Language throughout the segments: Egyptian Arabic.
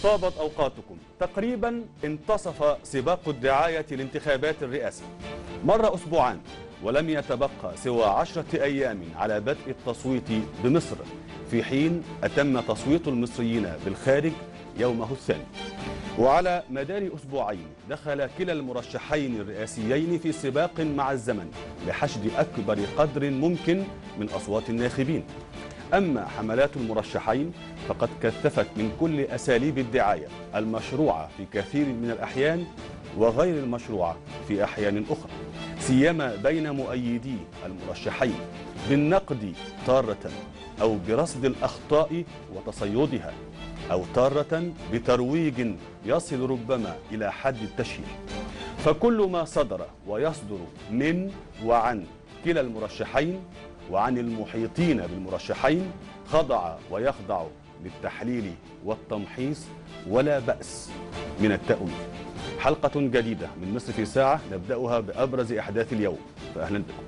طابت أوقاتكم تقريبا انتصف سباق الدعاية لانتخابات الرئاسة مر أسبوعان ولم يتبقى سوى عشرة أيام على بدء التصويت بمصر في حين أتم تصويت المصريين بالخارج يومه الثاني وعلى مدار أسبوعين دخل كلا المرشحين الرئاسيين في سباق مع الزمن لحشد أكبر قدر ممكن من أصوات الناخبين أما حملات المرشحين فقد كثفت من كل أساليب الدعاية المشروعة في كثير من الأحيان وغير المشروعة في أحيان أخرى سيما بين مؤيدي المرشحين بالنقد تارة أو برصد الأخطاء وتصيدها أو تارة بترويج يصل ربما إلى حد التشهير فكل ما صدر ويصدر من وعن كلا المرشحين وعن المحيطين بالمرشحين خضع ويخضع للتحليل والتمحيص ولا بأس من التأويل حلقة جديدة من مصر في ساعة نبدأها بأبرز أحداث اليوم فأهلا بكم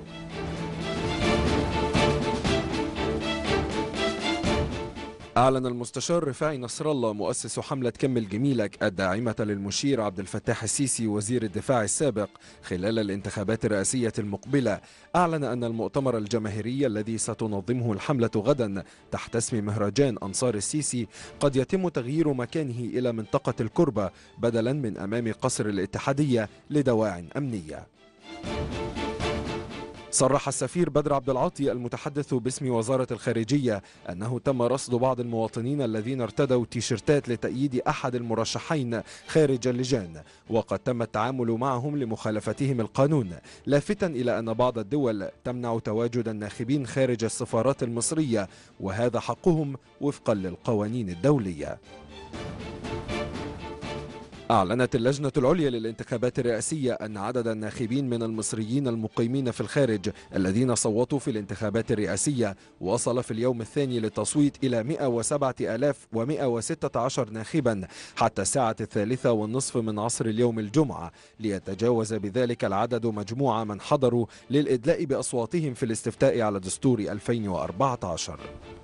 أعلن المستشار رفاعي نصر الله مؤسس حملة كمل جميلك الداعمة للمشير عبد الفتاح السيسي وزير الدفاع السابق خلال الانتخابات الرئاسية المقبلة أعلن أن المؤتمر الجماهيري الذي ستنظمه الحملة غدا تحت اسم مهرجان أنصار السيسي قد يتم تغيير مكانه إلى منطقة الكربة بدلا من أمام قصر الاتحادية لدواع أمنية صرح السفير بدر عبد العاطي المتحدث باسم وزارة الخارجية أنه تم رصد بعض المواطنين الذين ارتدوا تيشرتات لتأييد أحد المرشحين خارج اللجان وقد تم التعامل معهم لمخالفتهم القانون لافتا إلى أن بعض الدول تمنع تواجد الناخبين خارج السفارات المصرية وهذا حقهم وفقا للقوانين الدولية أعلنت اللجنة العليا للانتخابات الرئاسية أن عدد الناخبين من المصريين المقيمين في الخارج الذين صوتوا في الانتخابات الرئاسية وصل في اليوم الثاني للتصويت إلى 107116 ناخبا حتى الساعة الثالثة والنصف من عصر اليوم الجمعة ليتجاوز بذلك العدد مجموع من حضروا للإدلاء بأصواتهم في الاستفتاء على دستور 2014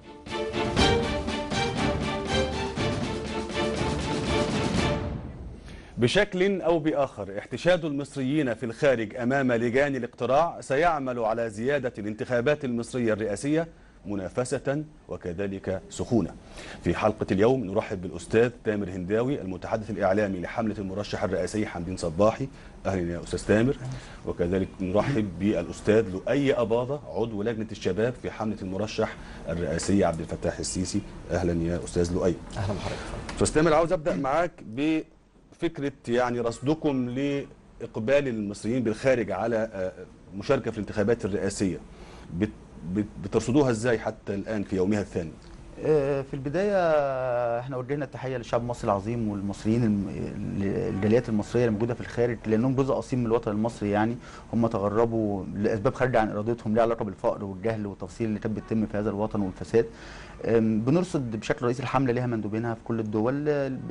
بشكل أو بآخر احتشاد المصريين في الخارج أمام لجان الاقتراع سيعمل على زيادة الانتخابات المصرية الرئاسية منافسة وكذلك سخونة في حلقة اليوم نرحب بالأستاذ تامر هنداوي المتحدث الإعلامي لحملة المرشح الرئاسي حمدين صباحي أهلا يا أستاذ تامر وكذلك نرحب بالأستاذ لؤي أباضة عضو لجنة الشباب في حملة المرشح الرئاسي عبد الفتاح السيسي أهلا يا أستاذ لؤي أهلا بحضرتك أستاذ تامر عاوز أبدأ معاك ب فكرة يعني رصدكم لإقبال المصريين بالخارج على مشاركة في الانتخابات الرئاسية بترصدوها ازاي حتى الآن في يومها الثاني؟ في البداية احنا وجهنا التحية للشعب المصري العظيم والمصريين الجاليات المصرية الموجودة في الخارج لأنهم جزء أصيل من الوطن المصري يعني هم تغربوا لأسباب خارجة عن إرادتهم ليها علاقة بالفقر والجهل والتفصيل اللي كانت بتتم في هذا الوطن والفساد بنرصد بشكل رئيسي الحملة ليها مندوبينها في كل الدول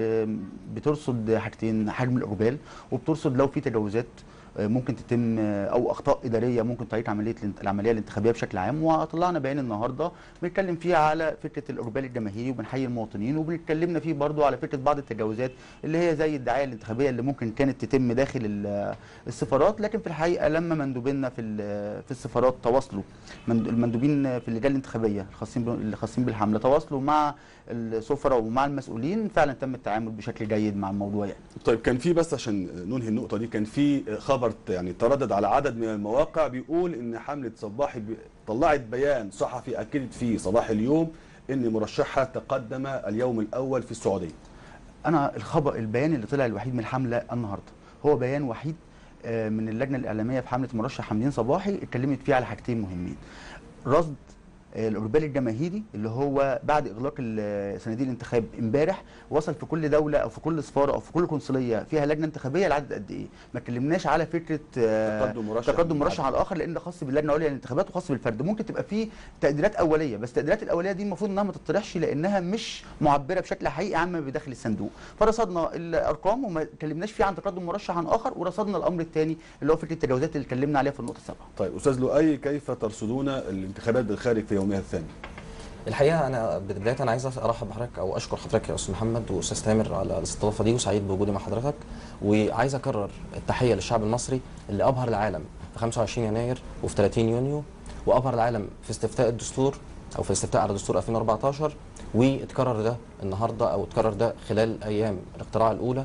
بترصد حاجتين حجم الإقبال وبترصد لو في تجاوزات ممكن تتم او اخطاء اداريه ممكن تعيق عمليه العمليه الانتخابيه بشكل عام وطلعنا بيان النهارده بنتكلم فيه على فكره الاقبال الجماهيري وبنحيي المواطنين وبنتكلمنا فيه برضو على فكره بعض التجاوزات اللي هي زي الدعايه الانتخابيه اللي ممكن كانت تتم داخل السفارات لكن في الحقيقه لما مندوبينا في في السفارات تواصلوا المندوبين في اللجان الانتخابيه الخاصين الخاصين بالحمله تواصلوا مع السفراء ومع المسؤولين فعلا تم التعامل بشكل جيد مع الموضوع يعني. طيب كان في بس عشان ننهي النقطه دي كان في خبر يعني تردد على عدد من المواقع بيقول ان حمله صباحي طلعت بيان صحفي اكدت فيه صباح اليوم ان مرشحها تقدم اليوم الاول في السعوديه. انا الخبر البيان اللي طلع الوحيد من الحمله النهارده هو بيان وحيد من اللجنه الاعلاميه في حمله مرشح حمدين صباحي اتكلمت فيه على حاجتين مهمين. رصد الاقبال الجماهيري اللي هو بعد اغلاق صناديق الانتخاب امبارح وصل في كل دوله او في كل سفاره او في كل قنصليه فيها لجنه انتخابيه العدد قد ايه ما اتكلمناش على فكره تقدم مرشح تقدم مرشح على الاخر لان ده خاص باللجنه العليا للانتخابات وخاص بالفرد ممكن تبقى فيه تقديرات اوليه بس التقديرات الاوليه دي المفروض انها ما تطرحش لانها مش معبره بشكل حقيقي عما بداخل الصندوق فرصدنا الارقام وما اتكلمناش فيه عن تقدم مرشح عن اخر ورصدنا الامر الثاني اللي هو فكره التجاوزات اللي اتكلمنا عليها في النقطه السابقه طيب استاذ لؤي كيف ترصدون الانتخابات بالخارج في يومها الثاني الحقيقه انا بدايه انا عايز ارحب بحضرتك او اشكر حضرتك يا استاذ محمد واستاذ تامر على الاستضافه دي وسعيد بوجودي مع حضرتك وعايز اكرر التحيه للشعب المصري اللي ابهر العالم في 25 يناير وفي 30 يونيو وابهر العالم في استفتاء الدستور او في الاستفتاء على دستور 2014 واتكرر ده النهارده او اتكرر ده خلال ايام الاقتراع الاولى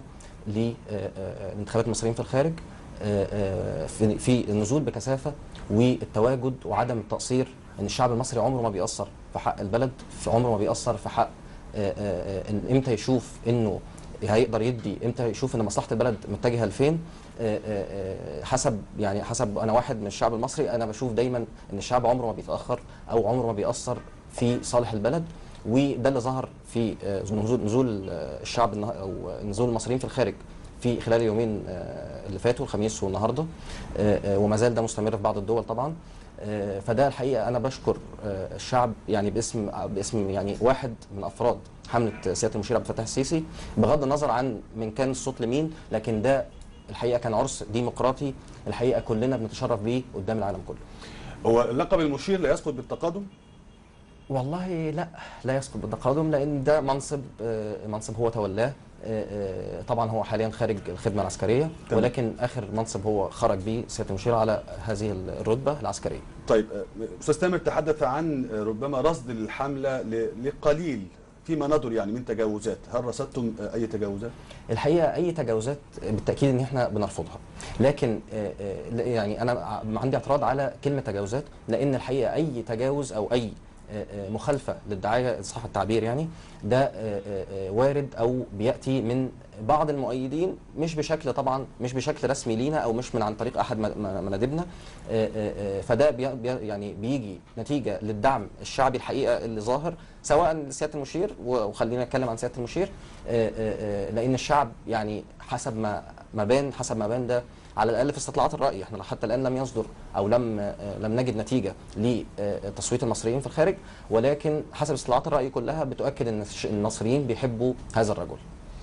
لانتخابات المصريين في الخارج آه، آه، في في النزول بكثافه والتواجد وعدم التقصير ان الشعب المصري عمره ما بيأثر في حق البلد في عمره ما بيأثر في حق آه، آه، آه، ان امتى يشوف انه هيقدر يدي امتى يشوف ان مصلحه البلد متجهه لفين آه، آه، آه، حسب يعني حسب انا واحد من الشعب المصري انا بشوف دايما ان الشعب عمره ما بيتاخر او عمره ما بيأثر في صالح البلد وده اللي ظهر في آه، نزول نزول آه، الشعب النه- او نزول المصريين في الخارج في خلال اليومين آه، اللي فاتوا الخميس والنهارده آه، آه، وما زال ده مستمر في بعض الدول طبعا آه، فده الحقيقه انا بشكر آه، الشعب يعني باسم باسم يعني واحد من افراد حمله سياده المشير عبد الفتاح السيسي بغض النظر عن من كان الصوت لمين لكن ده الحقيقه كان عرس ديمقراطي الحقيقه كلنا بنتشرف بيه قدام العالم كله هو لقب المشير لا يسقط بالتقادم والله لا لا يسقط بالتقادم لان ده منصب آه، منصب هو تولاه آه، آه، طبعا هو حاليا خارج الخدمه العسكريه تمام. ولكن اخر منصب هو خرج به سياده المشير على هذه الرتبه العسكريه طيب آه، استاذ تامر تحدث عن آه، ربما رصد الحمله ل- لقليل فيما ندر يعني من تجاوزات هل رصدتم آه، اي تجاوزات الحقيقه اي تجاوزات بالتاكيد ان احنا بنرفضها لكن آه، آه، لا- يعني انا ع- عندي اعتراض على كلمه تجاوزات لان الحقيقه اي تجاوز او اي آه، آه، مخالفه للدعايه صح التعبير يعني ده آه، آه، آه، وارد او بياتي من بعض المؤيدين مش بشكل طبعا مش بشكل رسمي لينا او مش من عن طريق احد م- م- منادبنا آه، آه، آه، فده بي بي- يعني بيجي نتيجه للدعم الشعبي الحقيقه اللي ظاهر سواء لسياده المشير و- وخلينا نتكلم عن سياده المشير آه، آه، آه، لان الشعب يعني حسب ما ما بان حسب ما بان ده على الاقل في استطلاعات الراي احنا حتى الان لم يصدر او لم آه، لم نجد نتيجه لتصويت المصريين في الخارج ولكن حسب استطلاعات الراي كلها بتؤكد ان الش- المصريين بيحبوا هذا الرجل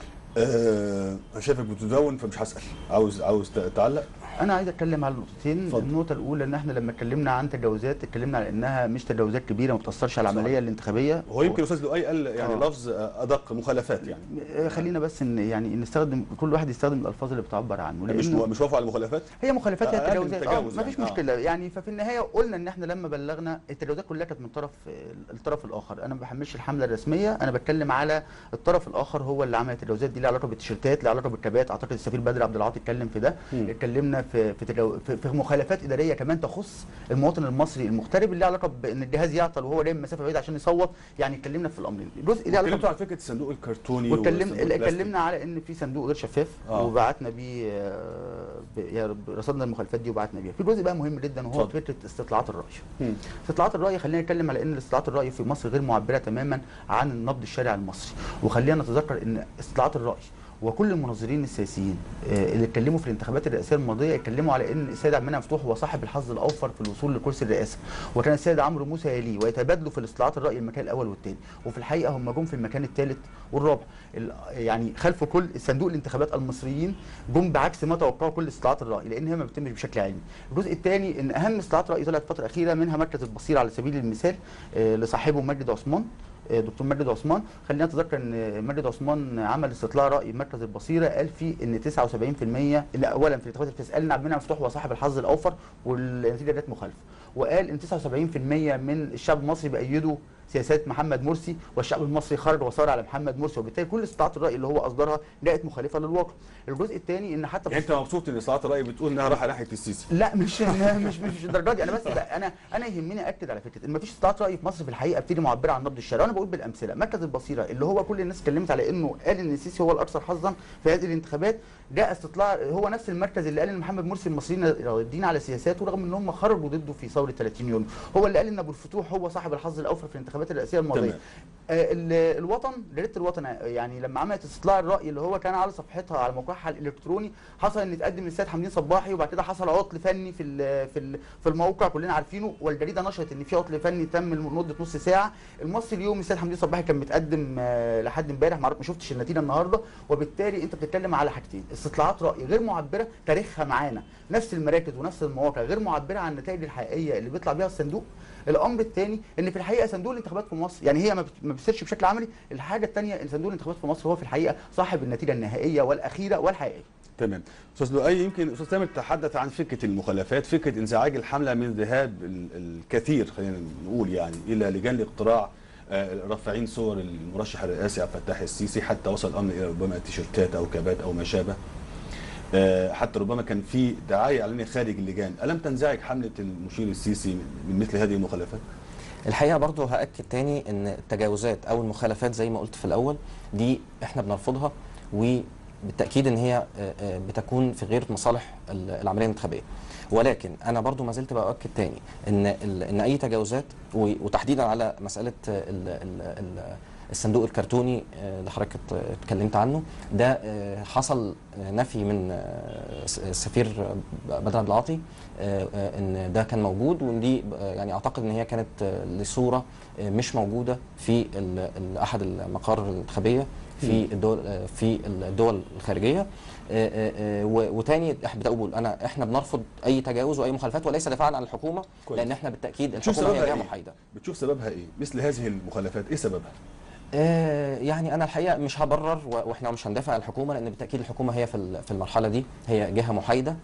آه، انا شايفك بتدون فمش هسال عاوز عاوز ت- تعلق انا عايز اتكلم على نقطتين اتفضل. النقطه الاولى ان احنا لما اتكلمنا عن تجاوزات اتكلمنا على انها مش تجاوزات كبيره ما بتاثرش على صحيح. العمليه الانتخابيه هو يمكن استاذ لؤي قال يعني آه. لفظ آه، ادق مخالفات يعني آه، خلينا بس ان يعني نستخدم كل واحد يستخدم الالفاظ اللي بتعبر عنه مش لأنه مش وافقوا على المخالفات هي مخالفات هي أقل من التجاوزات التجاوز اه مفيش يعني، آه. مشكله يعني ففي النهايه قلنا ان احنا لما بلغنا التجاوزات كلها كانت من طرف الطرف الاخر انا ما بحملش الحمله الرسميه انا بتكلم على الطرف الاخر هو اللي عمل التجاوزات دي لها علاقه بالتيشيرتات لها علاقه بالكبات اعتقد السفير بدر عبد العاطي اتكلم في ده مم. اتكلمنا في في, تجاو... في في مخالفات اداريه كمان تخص المواطن المصري المغترب اللي لها علاقه بان الجهاز يعطل وهو جاي من مسافه بعيده عشان يصوت يعني اتكلمنا في الامرين الجزء ده اتكلمتوا على فكره الصندوق الكرتوني واتكلم والصندوق البلاستيك. اتكلمنا على ان في صندوق غير شفاف آه. وبعتنا بيه آه، ب- يا رب رصدنا المخالفات دي وبعتنا بيها في جزء بقى مهم جدا وهو اتفضل. فكره استطلاعات الراي مم. استطلاعات الراي خلينا نتكلم على ان استطلاعات الراي في مصر غير معبره تماما عن النبض الشارع المصري وخلينا نتذكر ان استطلاعات الراي وكل المناظرين السياسيين آه، اللي اتكلموا في الانتخابات الرئاسيه الماضيه اتكلموا على ان السيد عبد المنعم مفتوح هو صاحب الحظ الاوفر في الوصول لكرسي الرئاسه وكان السيد عمرو موسى يليه ويتبادلوا في الاستطلاعات الراي المكان الاول والثاني وفي الحقيقه هم جم في المكان الثالث والرابع ال- يعني خلف كل صندوق الانتخابات المصريين جم بعكس ما توقعوا كل استطلاعات الراي لان هي ما بتتمش بشكل علمي الجزء الثاني ان اهم استطلاعات الراي طلعت الفتره الاخيره منها مركز البصيره على سبيل المثال آه، لصاحبه مجد عثمان آه، دكتور مجد عثمان خلينا نتذكر ان مجد عثمان عمل استطلاع راي مركز البصيره قال فيه ان 79% لا اولا في الانتخابات الرئاسيه قال ان عبد المنعم مفتوح هو صاحب الحظ الاوفر والنتيجه جت مخالفه وقال ان 79% من الشعب المصري بأيدوا سياسات محمد مرسي والشعب المصري خرج وصار على محمد مرسي وبالتالي كل استطاعات الراي اللي هو اصدرها جاءت مخالفه للواقع الجزء الثاني ان حتى في يعني انت مبسوط ان استطلاعات الراي بتقول انها رايحه ناحيه السيسي لا مش مش مش الدرجه دي انا بس بقى انا انا يهمني اكد على فكره ان مفيش استطلاعات راي في مصر في الحقيقه بتيجي معبره عن نبض الشارع وانا بقول بالامثله مركز البصيره اللي هو كل الناس اتكلمت على انه قال ان السيسي هو الاكثر حظا في هذه الانتخابات جاء استطلاع هو نفس المركز اللي قال ان محمد مرسي المصريين راضيين على سياساته رغم ان هم خرجوا ضده في ثوره 30 يونيو هو اللي قال ان ابو الفتوح هو صاحب الحظ الاوفر في الانتخابات الرئاسيه الماضيه تمام. آه، ال- الوطن جريده الوطن آه، يعني لما عملت استطلاع الراي اللي هو كان على صفحتها على موقعها الالكتروني حصل ان اتقدم للسيد حمدين صباحي وبعد كده حصل عطل فني في ال- في ال- في الموقع كلنا عارفينه والجريده نشرت ان في عطل فني تم لمده نص ساعه المصري اليوم السيد حمدين صباحي كان متقدم آه، لحد امبارح ما عرف- ما شفتش النتيجه النهارده وبالتالي انت بتتكلم على حاجتين استطلاعات راي غير معبره تاريخها معانا نفس المراكز ونفس المواقع غير معبره عن النتائج الحقيقيه اللي بيطلع بيها الصندوق الامر الثاني ان في الحقيقه صندوق الانتخابات في مصر يعني هي ما بت- ما بتصيرش بشكل عملي الحاجه الثانيه ان صندوق الانتخابات في مصر هو في الحقيقه صاحب النتيجه النهائيه والاخيره والحقيقيه تمام استاذ لؤي يمكن استاذ تامر تحدث عن فكره المخالفات فكره انزعاج الحمله من ذهاب ال- الكثير خلينا نقول يعني الى لجان الاقتراع آه، رافعين صور المرشح الرئاسي عبد الفتاح السيسي حتى وصل الامر الى ربما تيشيرتات او كابات او ما شابه آه، حتى ربما كان في دعايه اعلانيه خارج اللجان الم تنزعج حمله المشير السيسي من مثل هذه المخالفات الحقيقه برضو هاكد تاني ان التجاوزات او المخالفات زي ما قلت في الاول دي احنا بنرفضها وبالتاكيد ان هي آه، آه، بتكون في غير مصالح ال- العمليه الانتخابيه ولكن انا برضو ما زلت باكد تاني ان ال- ان اي تجاوزات و- وتحديدا على مساله ال- ال- ال- الصندوق الكرتوني آه، اللي حضرتك ات- اتكلمت عنه ده آه، حصل آه، نفي من آه، س- السفير بدر عبد العاطي آه، آه، ان ده كان موجود ودي آه، يعني اعتقد ان هي كانت آه، لصوره آه، مش موجوده في ال- ال- احد المقار الانتخابيه في الدول آه، في الدول الخارجيه آه، آه، آه، و- وتاني إح- بقول انا احنا بنرفض اي تجاوز واي مخالفات وليس دفاعا عن الحكومه كويس. لان احنا بالتاكيد بتشوف الحكومه هي سببها جهه إيه؟ محايده بتشوف سببها ايه مثل هذه المخالفات ايه سببها آه، يعني انا الحقيقه مش هبرر و- واحنا مش هندافع عن الحكومه لان بالتاكيد الحكومه هي في ال- في المرحله دي هي جهه محايده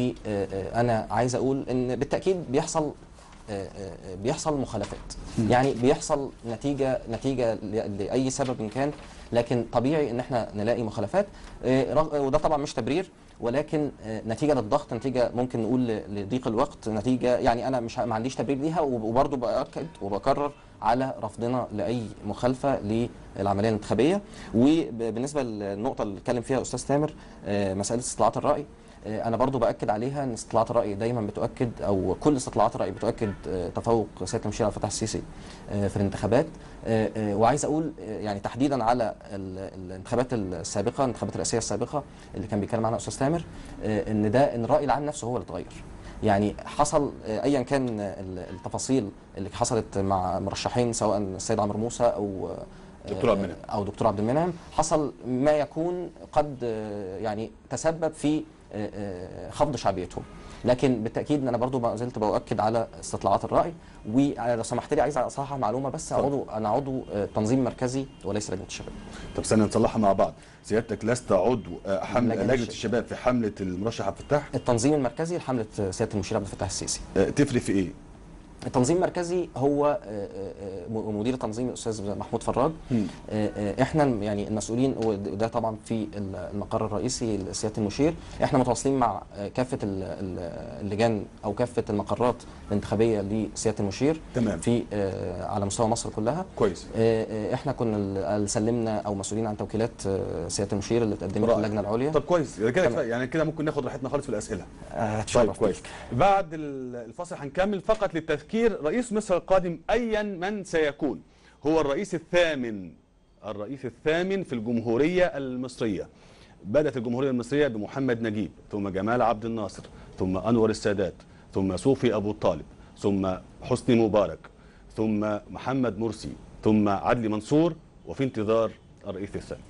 وانا عايز اقول ان بالتاكيد بيحصل آه، آه، بيحصل مخالفات يعني بيحصل نتيجه نتيجه ل- لاي سبب إن كان لكن طبيعي ان احنا نلاقي مخالفات آه، رغ- وده طبعا مش تبرير ولكن آه، نتيجه للضغط نتيجه ممكن نقول ل- لضيق الوقت نتيجه يعني انا مش ه- ما عنديش تبرير ليها وب- وبرضه باكد وبكرر على رفضنا لاي مخالفه للعمليه الانتخابيه وبالنسبه للنقطه اللي اتكلم فيها استاذ تامر آه، مساله استطلاعات الراي آه، انا برضو باكد عليها ان استطلاعات الراي دايما بتؤكد او كل استطلاعات الراي بتؤكد آه، تفوق سياده المشير عبد الفتاح السيسي آه، في الانتخابات آه، آه، وعايز اقول آه، يعني تحديدا على ال- الانتخابات السابقه الانتخابات الرئاسيه السابقه اللي كان بيتكلم عنها استاذ تامر آه، ان ده ان الراي العام نفسه هو اللي اتغير يعني حصل آه، ايا كان ال- التفاصيل اللي حصلت مع مرشحين سواء السيد عمرو موسى او آه، دكتور عبد المنعم. او دكتور عبد المنعم حصل ما يكون قد آه، يعني تسبب في آه، آه، خفض شعبيتهم لكن بالتاكيد ان انا برضو ما زلت باكد على استطلاعات الراي ولو سمحت لي عايز اصحح معلومه بس اتفضل. عضو انا عضو آه، تنظيم مركزي وليس لجنه الشباب طب استنى نصلحها مع بعض سيادتك لست عضو آه، حمل لجنة لجنه الشباب. الشباب في حمله المرشح عبد الفتاح التنظيم المركزي لحمله سياده المشير عبد الفتاح السيسي آه، تفرق في ايه التنظيم المركزي هو آه، آه، آه، مدير التنظيم الاستاذ محمود فراج مم. آه، آه، احنا يعني المسؤولين وده طبعا في المقر الرئيسي لسياده المشير احنا متواصلين مع آه، كافه ال- ال- اللجان او كافه المقرات الانتخابيه لسياده المشير تمام. في آه، على مستوى مصر كلها كويس آه، آه، احنا كنا ال- سلمنا او مسؤولين عن توكيلات آه، سياده المشير اللي اتقدمت رائع. اللجنه العليا طب كويس كده تمام. كفاية. يعني كده ممكن ناخد راحتنا خالص في الاسئله آه، طيب اتشرف كويس بيك. بعد ال- الفصل هنكمل فقط للتذكير رئيس مصر القادم ايا من سيكون هو الرئيس الثامن الرئيس الثامن في الجمهوريه المصريه بدات الجمهوريه المصريه بمحمد نجيب ثم جمال عبد الناصر ثم انور السادات ثم صوفي ابو طالب ثم حسني مبارك ثم محمد مرسي ثم عدلي منصور وفي انتظار الرئيس الثاني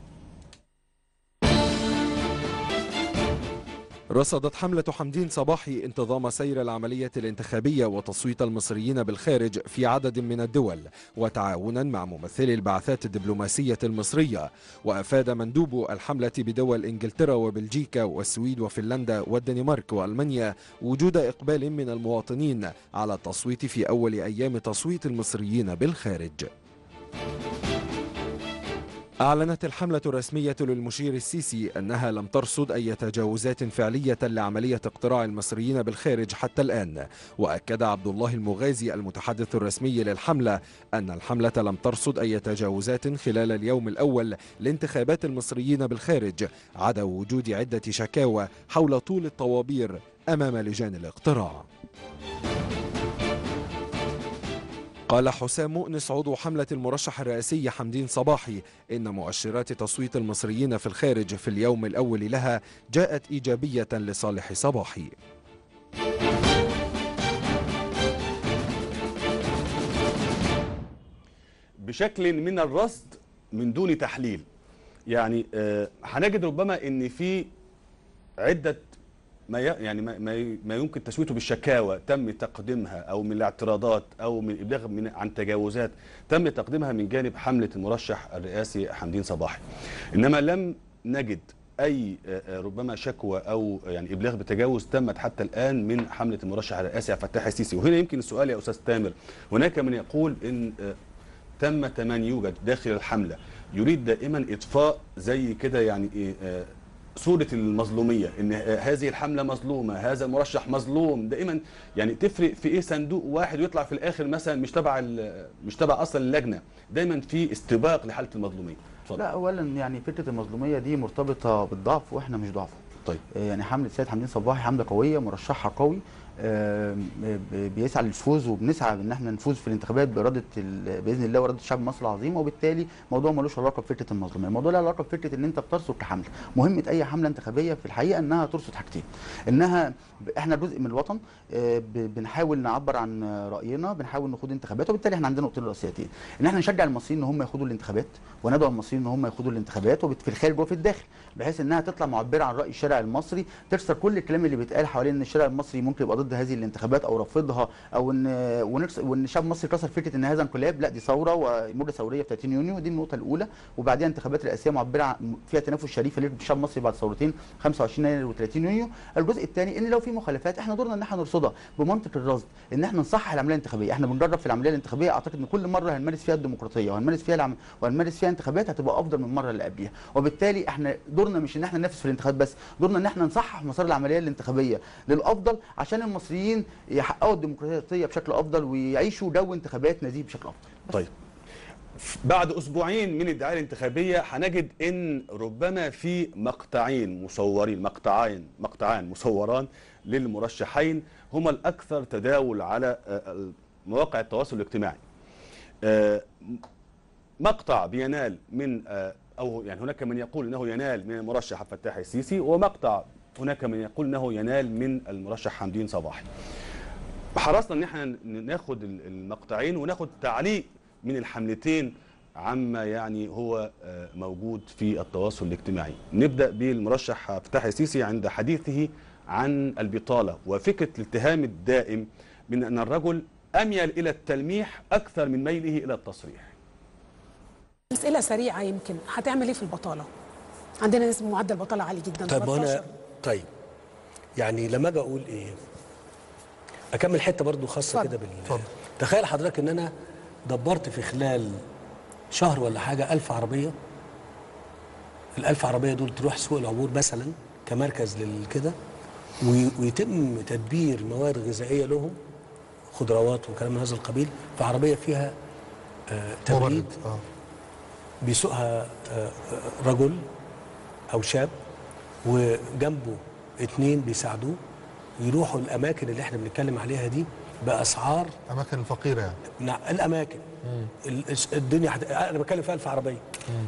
رصدت حملة حمدين صباحي انتظام سير العملية الانتخابية وتصويت المصريين بالخارج في عدد من الدول وتعاونا مع ممثلي البعثات الدبلوماسية المصرية وأفاد مندوب الحملة بدول إنجلترا وبلجيكا والسويد وفنلندا والدنمارك وألمانيا وجود إقبال من المواطنين على التصويت في أول أيام تصويت المصريين بالخارج أعلنت الحملة الرسمية للمشير السيسي أنها لم ترصد أي تجاوزات فعلية لعملية اقتراع المصريين بالخارج حتى الآن وأكد عبد الله المغازي المتحدث الرسمي للحملة أن الحملة لم ترصد أي تجاوزات خلال اليوم الأول لانتخابات المصريين بالخارج عدا وجود عدة شكاوى حول طول الطوابير أمام لجان الاقتراع قال حسام مؤنس عضو حملة المرشح الرئاسي حمدين صباحي إن مؤشرات تصويت المصريين في الخارج في اليوم الأول لها جاءت إيجابية لصالح صباحي بشكل من الرصد من دون تحليل يعني آه، هنجد ربما ان في عده ما ي- يعني ما ما ي- ما يمكن تسويته بالشكاوى تم تقديمها او من الاعتراضات او من ابلاغ من عن تجاوزات تم تقديمها من جانب حمله المرشح الرئاسي حمدين صباحي انما لم نجد اي آه، آه، ربما شكوى او يعني ابلاغ بتجاوز تمت حتى الان من حمله المرشح الرئاسي عبد الفتاح السيسي وهنا يمكن السؤال يا استاذ تامر هناك من يقول ان آه، تم من يوجد داخل الحمله يريد دائما اطفاء زي كده يعني إيه، آه، صورة المظلومية ان آه، هذه الحملة مظلومة هذا المرشح مظلوم دائما يعني تفرق في ايه صندوق واحد ويطلع في الاخر مثلا مش تبع ال- مش تبع اصلا اللجنة دايما في استباق لحالة المظلوميه اتفضل لا اولا يعني فكره المظلوميه دي مرتبطه بالضعف واحنا مش ضعف طيب يعني حمله السيد حمدين صباحي حمله قويه مرشحها قوي آم، ب- بيسعى للفوز وبنسعى ان احنا نفوز في الانتخابات باراده ال- باذن الله واراده الشعب المصري العظيم وبالتالي الموضوع ملوش علاقه بفكره المظلوميه، الموضوع له علاقه بفكره ان انت بترصد كحمله، مهمه اي حمله انتخابيه في الحقيقه انها ترصد حاجتين، انها ب- احنا جزء من الوطن آه، ب- بنحاول نعبر عن راينا بنحاول نخوض انتخابات وبالتالي احنا عندنا نقطتين رئيسيتين ان احنا نشجع المصريين ان هم يخوضوا الانتخابات وندعو المصريين ان هم يخوضوا الانتخابات وفي الخارج وفي الداخل بحيث انها تطلع معبره عن راي الشارع المصري تكسر كل الكلام اللي بيتقال حوالين ان الشارع المصري ممكن يبقى ضد هذه الانتخابات او رافضها او ان ونكس- وان الشعب المصري كسر فكره ان هذا انقلاب لا دي ثوره وموجه ثوريه في 30 يونيو ودي النقطه الاولى وبعديها انتخابات رئاسيه معبره عن فيها تنافس شريف اللي الشعب المصري بعد ثورتين 25 يناير و30 يونيو الجزء الثاني ان لو في مخالفات احنا دورنا ان احنا نرصدها بمنطق الرصد ان احنا نصحح العمليه الانتخابيه احنا بنجرب في العمليه الانتخابيه اعتقد ان كل مره هنمارس فيها الديمقراطيه وهنمارس فيها العم... وهنمارس فيها انتخابات هتبقى افضل من المره اللي قبلها وبالتالي احنا دورنا مش ان احنا ننافس في الانتخابات بس دورنا ان احنا نصحح مسار العمليه الانتخابيه للافضل عشان المصريين يحققوا الديمقراطيه بشكل افضل ويعيشوا جو انتخابات نزيه بشكل افضل طيب بعد اسبوعين من الدعايه الانتخابيه هنجد ان ربما في مقطعين مصورين مقطعين مقطعان مصوران للمرشحين هما الاكثر تداول على آه، مواقع التواصل الاجتماعي آه، مقطع بينال من آه، او يعني هناك من يقول انه ينال من المرشح عبد الفتاح السيسي ومقطع هناك من يقول انه ينال من المرشح حمدين صباحي حرصنا ان احنا ن- ناخد ال- المقطعين وناخد تعليق من الحملتين عما يعني هو آه، موجود في التواصل الاجتماعي نبدا بالمرشح عبد الفتاح السيسي عند حديثه عن البطاله وفكره الاتهام الدائم من ان الرجل اميل الى التلميح اكثر من ميله الى التصريح اسئله سريعه يمكن هتعمل ايه في البطاله عندنا نسبه معدل بطاله عالي جدا طيب ما انا 13. طيب يعني لما اجي اقول ايه اكمل حته برضو خاصه اتفضل. كده بال تخيل حضرتك ان انا دبرت في خلال شهر ولا حاجه ألف عربيه الألف عربيه دول تروح سوق العبور مثلا كمركز للكده وي- ويتم تدبير مواد غذائيه لهم خضروات وكلام من هذا القبيل في عربيه فيها آه تبريد اه بيسوقها آه، آه، رجل او شاب وجنبه اتنين بيساعدوه يروحوا الاماكن اللي احنا بنتكلم عليها دي باسعار اماكن الفقيره يعني نع- الاماكن ال- الس- الدنيا حت... انا بتكلم فيها الف عربيه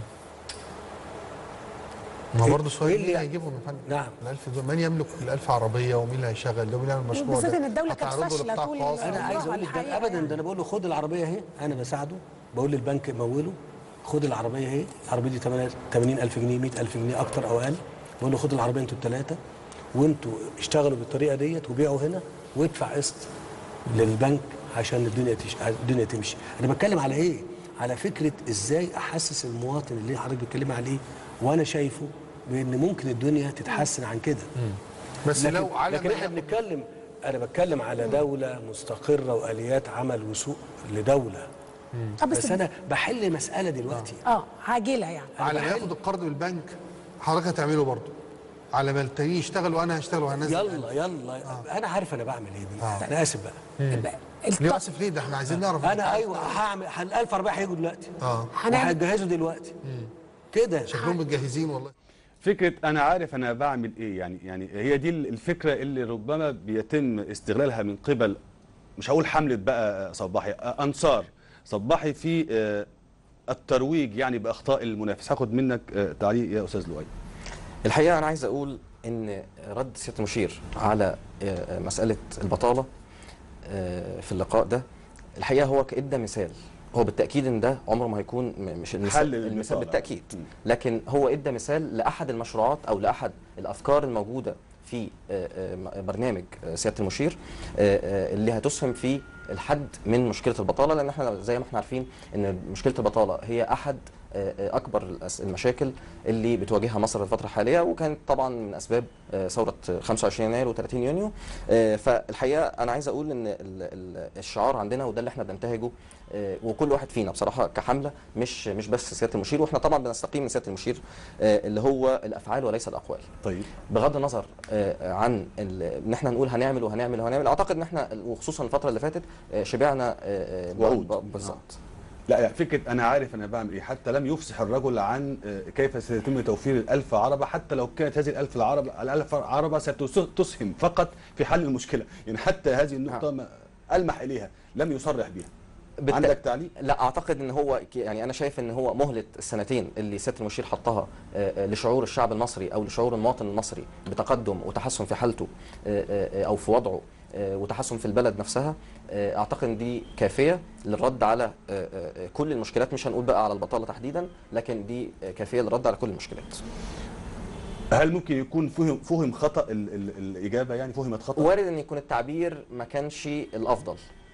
ما إيه- برضه سؤال إيه مين اللي- اللي هيجيبهم يا فندم؟ نعم. الألف دول من يملك الألف عربية ومين اللي هيشغل ده ومين اللي يعمل المشروع وبالذات ده؟ إن الدولة كانت هتعرضه فاشلة لقطاع طول خاص؟ انا والله عايز اقول لك الحقيقة ده ابدا يعني. ده انا بقول له خد العربيه اهي انا بساعده بقول للبنك موله خد العربيه اهي العربيه دي 80000 جنيه 100000 جنيه اكتر او اقل بقول له خد العربيه انتوا الثلاثه وانتوا اشتغلوا بالطريقه ديت وبيعوا هنا وادفع قسط للبنك عشان الدنيا تش... الدنيا تمشي انا بتكلم على ايه على فكره ازاي احسس المواطن اللي حضرتك بتتكلم عليه وانا شايفه بان ممكن الدنيا تتحسن عن كده بس لكن, لو على لكن ما احنا ياخد- بنتكلم انا بتكلم على دوله مستقره واليات عمل وسوق لدوله طب بس بس انا بحل مساله دلوقتي اه عاجله يعني على ما ياخد القرض من البنك حضرتك هتعمله برضه على ما التانيين يشتغلوا وانا هشتغل وهنزل يلا يلا انا عارف انا بعمل ايه دي انا اسف بقى يبقى ليه الط- اسف ليه ده احنا عايزين نعرف انا ايوه هعمل ال 1000 ارباح هيجوا دلوقتي اه هنعمل وهيجهزوا دلوقتي كده شكلهم متجهزين والله فكره انا عارف انا بعمل ايه يعني يعني هي دي الفكره اللي ربما بيتم استغلالها من قبل مش هقول حمله بقى صباحي آه، انصار صباحي في آه، الترويج يعني باخطاء المنافس هاخد منك آه، تعليق يا استاذ لؤي الحقيقه انا عايز اقول ان رد سياده المشير على آه، مساله البطاله آه، في اللقاء ده الحقيقه هو ادى مثال هو بالتاكيد ان ده عمره ما هيكون م- مش حل المثال, للبطالة. المثال بالتاكيد م. لكن هو ادى مثال لاحد المشروعات او لاحد الافكار الموجوده في آه، آه، برنامج آه، سياده المشير آه، آه، اللي هتسهم في الحد من مشكله البطاله لان احنا زي ما احنا عارفين ان مشكله البطاله هي احد آه، آه، اكبر الأس- المشاكل اللي بتواجهها مصر الفتره الحاليه وكانت طبعا من اسباب آه، ثوره 25 يناير و30 يونيو آه، فالحقيقه انا عايز اقول ان ال- ال- الشعار عندنا وده اللي احنا بننتهجه آه، وكل واحد فينا بصراحه كحمله مش مش بس سياده المشير واحنا طبعا بنستقيم من سياده المشير آه، اللي هو الافعال وليس الاقوال طيب بغض النظر آه، عن ال- ان احنا نقول هنعمل وهنعمل وهنعمل اعتقد ان احنا وخصوصا الفتره اللي فاتت آه، شبعنا آه، آه، وعود. ب- بالظبط لا يعني فكره انا عارف انا بعمل ايه حتى لم يفصح الرجل عن آه، كيف سيتم توفير الألف عربة حتى لو كانت هذه الألف العربة الألف عربة ستسهم فقط في حل المشكلة يعني حتى هذه النقطة ما ألمح إليها لم يصرح بها بالت- عندك تعليق؟ لا اعتقد ان هو ك- يعني انا شايف ان هو مهله السنتين اللي سياده المشير حطها آه، آه، لشعور الشعب المصري او لشعور المواطن المصري بتقدم وتحسن في حالته آه، آه، او في وضعه آه، وتحسن في البلد نفسها آه، اعتقد ان دي كافيه للرد على آه، آه، آه، كل المشكلات مش هنقول بقى على البطاله تحديدا لكن دي آه، كافيه للرد على كل المشكلات هل ممكن يكون فهم فهم خطأ ال ال الإجابة يعني فهمت خطأ؟ وارد ان يكون التعبير ما كانش الافضل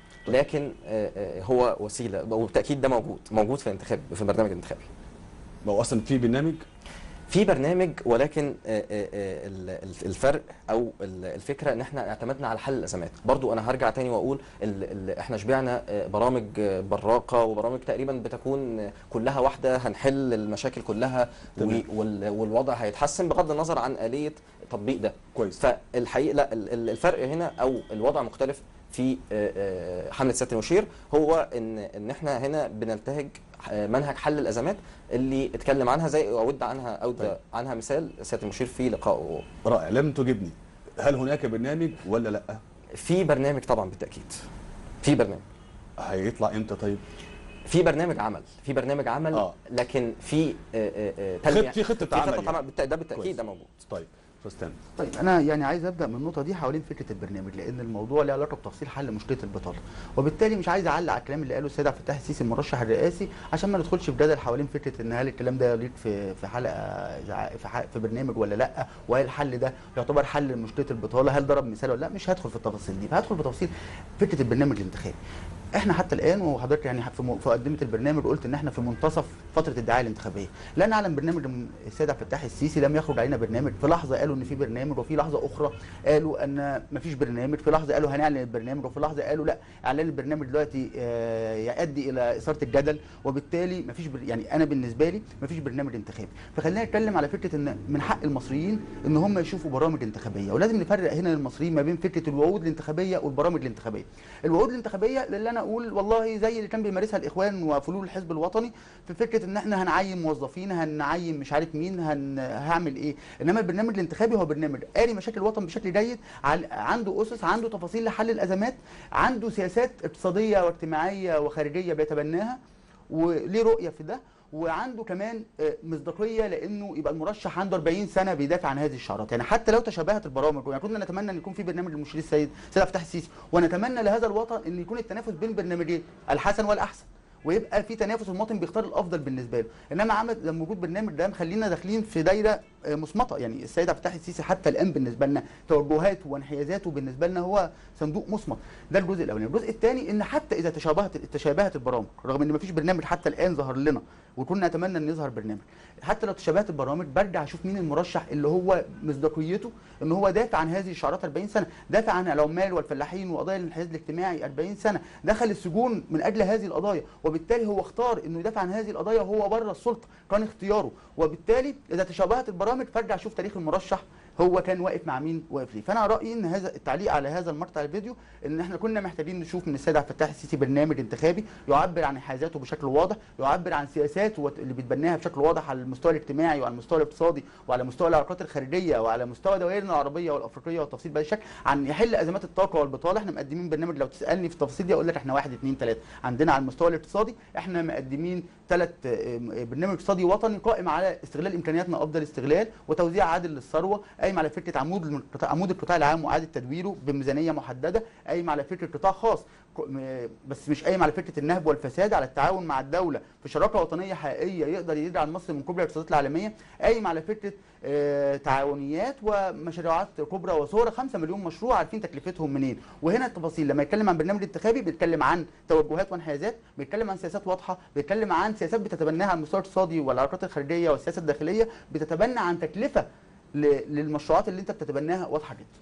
لكن آه، آه، هو وسيله وبالتاكيد ده موجود موجود في الانتخاب في البرنامج الانتخابي ما هو أصلا في برنامج في برنامج ولكن آه، آه، آه، ال- ال- الفرق او ال- الفكره ان احنا اعتمدنا على حل الازمات برضو انا هرجع تاني واقول ال- ال- احنا شبعنا آه، برامج آه، براقه وبرامج تقريبا بتكون آه، كلها واحده هنحل المشاكل كلها تمام. و- وال- والوضع هيتحسن بغض النظر عن اليه تطبيق ده كويس فالحقيقه لا ال- ال- الفرق هنا او الوضع مختلف في آه، آه، حمله سياده المشير هو ان ان احنا هنا بنلتهج آه، منهج حل الازمات اللي اتكلم عنها زي اود عنها اود طيب. عنها مثال سياده المشير في لقائه رائع لم تجبني هل هناك برنامج ولا لا؟ في برنامج طبعا بالتاكيد في برنامج هيطلع امتى طيب؟ في برنامج عمل في برنامج عمل آه. لكن في آه، آه، آه، خط- تلميع- في خطة في عمل خطه يعني. عمل بالت- ده كويس. بالتاكيد ده موجود طيب أستاذ تامر طيب انا يعني عايز ابدا من النقطه دي حوالين فكره البرنامج لان الموضوع له علاقه بتفصيل حل مشكله البطاله وبالتالي مش عايز اعلق على الكلام اللي قاله السيد عبد الفتاح السيسي المرشح الرئاسي عشان ما ندخلش في جدل حوالين فكره ان هل الكلام ده يليق في في حلقه إذاعة- في ح- في برنامج ولا لا وهل الحل ده يعتبر حل لمشكله البطاله هل ضرب مثال ولا لا مش هدخل في التفاصيل دي فهدخل في تفاصيل فكره البرنامج الانتخابي احنا حتى الان وحضرتك يعني في م- في مقدمه البرنامج قلت ان احنا في منتصف فتره الدعايه الانتخابيه لا نعلم برنامج من السيد عبد الفتاح السيسي لم يخرج علينا برنامج في لحظه قالوا ان في برنامج وفي لحظه اخرى قالوا ان ما فيش برنامج في لحظه قالوا هنعلن البرنامج وفي لحظه قالوا لا اعلان البرنامج دلوقتي آه، يؤدي الى اثاره الجدل وبالتالي ما فيش بر... يعني انا بالنسبه لي ما فيش برنامج انتخابي فخلينا نتكلم على فكره ان من حق المصريين ان هم يشوفوا برامج انتخابيه ولازم نفرق هنا للمصريين ما بين فكره الوعود الانتخابيه والبرامج الانتخابيه الوعود الانتخابيه اللي انا اقول والله زي اللي كان بيمارسها الاخوان وفلول الحزب الوطني في فكره ان احنا هنعين موظفين هنعين مش عارف مين هن... هعمل ايه انما البرنامج الانتخابي هو برنامج قاري مشاكل الوطن بشكل جيد عل- عنده اسس عنده تفاصيل لحل الازمات عنده سياسات اقتصاديه واجتماعيه وخارجيه بيتبناها وليه رؤيه في ده وعنده كمان آه، مصداقيه لانه يبقى المرشح عنده 40 سنه بيدافع عن هذه الشعارات يعني حتى لو تشابهت البرامج يعني كنا نتمنى ان يكون في برنامج للمشير السيد سيد عبد الفتاح السيسي ونتمنى لهذا الوطن ان يكون التنافس بين برنامجين الحسن والاحسن ويبقى في تنافس المواطن بيختار الافضل بالنسبه له انما عمل لما وجود برنامج ده مخلينا داخلين في دايره آه، مصمته يعني السيد عبد الفتاح السيسي حتى الان بالنسبه لنا توجهاته وانحيازاته بالنسبه لنا هو صندوق مصمت ده الجزء الاولاني الجزء الثاني ان حتى اذا تشابهت تشابهت البرامج رغم ان مفيش برنامج حتى الان ظهر لنا وكنا نتمنى ان يظهر برنامج حتى لو تشابهت البرامج برجع اشوف مين المرشح اللي هو مصداقيته ان هو دافع عن هذه الشعارات 40 سنه دافع عن العمال والفلاحين وقضايا الانحياز الاجتماعي 40 سنه دخل السجون من اجل هذه القضايا وبالتالي هو اختار انه يدافع عن هذه القضايا وهو بره السلطه كان اختياره وبالتالي اذا تشابهت البرامج فارجع اشوف تاريخ المرشح هو كان واقف مع مين واقف ليه فانا رايي ان هذا التعليق على هذا المقطع الفيديو ان احنا كنا محتاجين نشوف من السيد عبد الفتاح السيسي برنامج انتخابي يعبر عن انحيازاته بشكل واضح يعبر عن سياساته وت- اللي بتبناها بشكل واضح على المستوى الاجتماعي وعلى المستوى الاقتصادي وعلى مستوى العلاقات الخارجيه وعلى مستوى دوائرنا العربيه والافريقيه والتفصيل بهذا الشكل عن يحل ازمات الطاقه والبطاله احنا مقدمين برنامج لو تسالني في التفاصيل دي اقول لك احنا واحد اثنين ثلاثه عندنا على المستوى الاقتصادي احنا مقدمين ثلاث برنامج اقتصادي وطني قائم على استغلال امكانياتنا افضل استغلال وتوزيع عادل للثروه قايم على فكره عمود القطاع عمود القطاع العام واعاده تدويره بميزانيه محدده قايم على فكره قطاع خاص ك- م- بس مش قايم على فكره النهب والفساد على التعاون مع الدوله في شراكه وطنيه حقيقيه يقدر يدعم مصر من كبرى الاقتصادات العالميه قايم على فكره آه، تعاونيات ومشروعات كبرى وصغرى 5 مليون مشروع عارفين تكلفتهم منين وهنا التفاصيل لما يتكلم عن برنامج انتخابي بيتكلم عن توجهات وانحيازات بيتكلم عن سياسات واضحه بيتكلم عن سياسات بتتبناها على المستوى الاقتصادي والعلاقات الخارجيه والسياسه الداخليه بتتبنى عن تكلفه ل- للمشروعات اللي انت بتتبناها واضحه جدا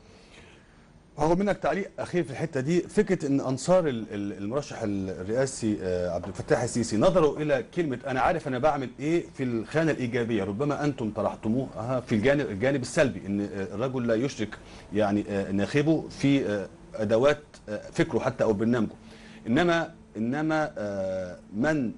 هاخد منك تعليق اخير في الحته دي فكره ان انصار ال- ال- المرشح الرئاسي آه، عبد الفتاح السيسي نظروا الى كلمه انا عارف انا بعمل ايه في الخانه الايجابيه ربما انتم طرحتموها في الجانب الجانب السلبي ان آه، الرجل لا يشرك يعني آه، ناخبه في آه، ادوات آه، فكره حتى او برنامجه انما انما آه، من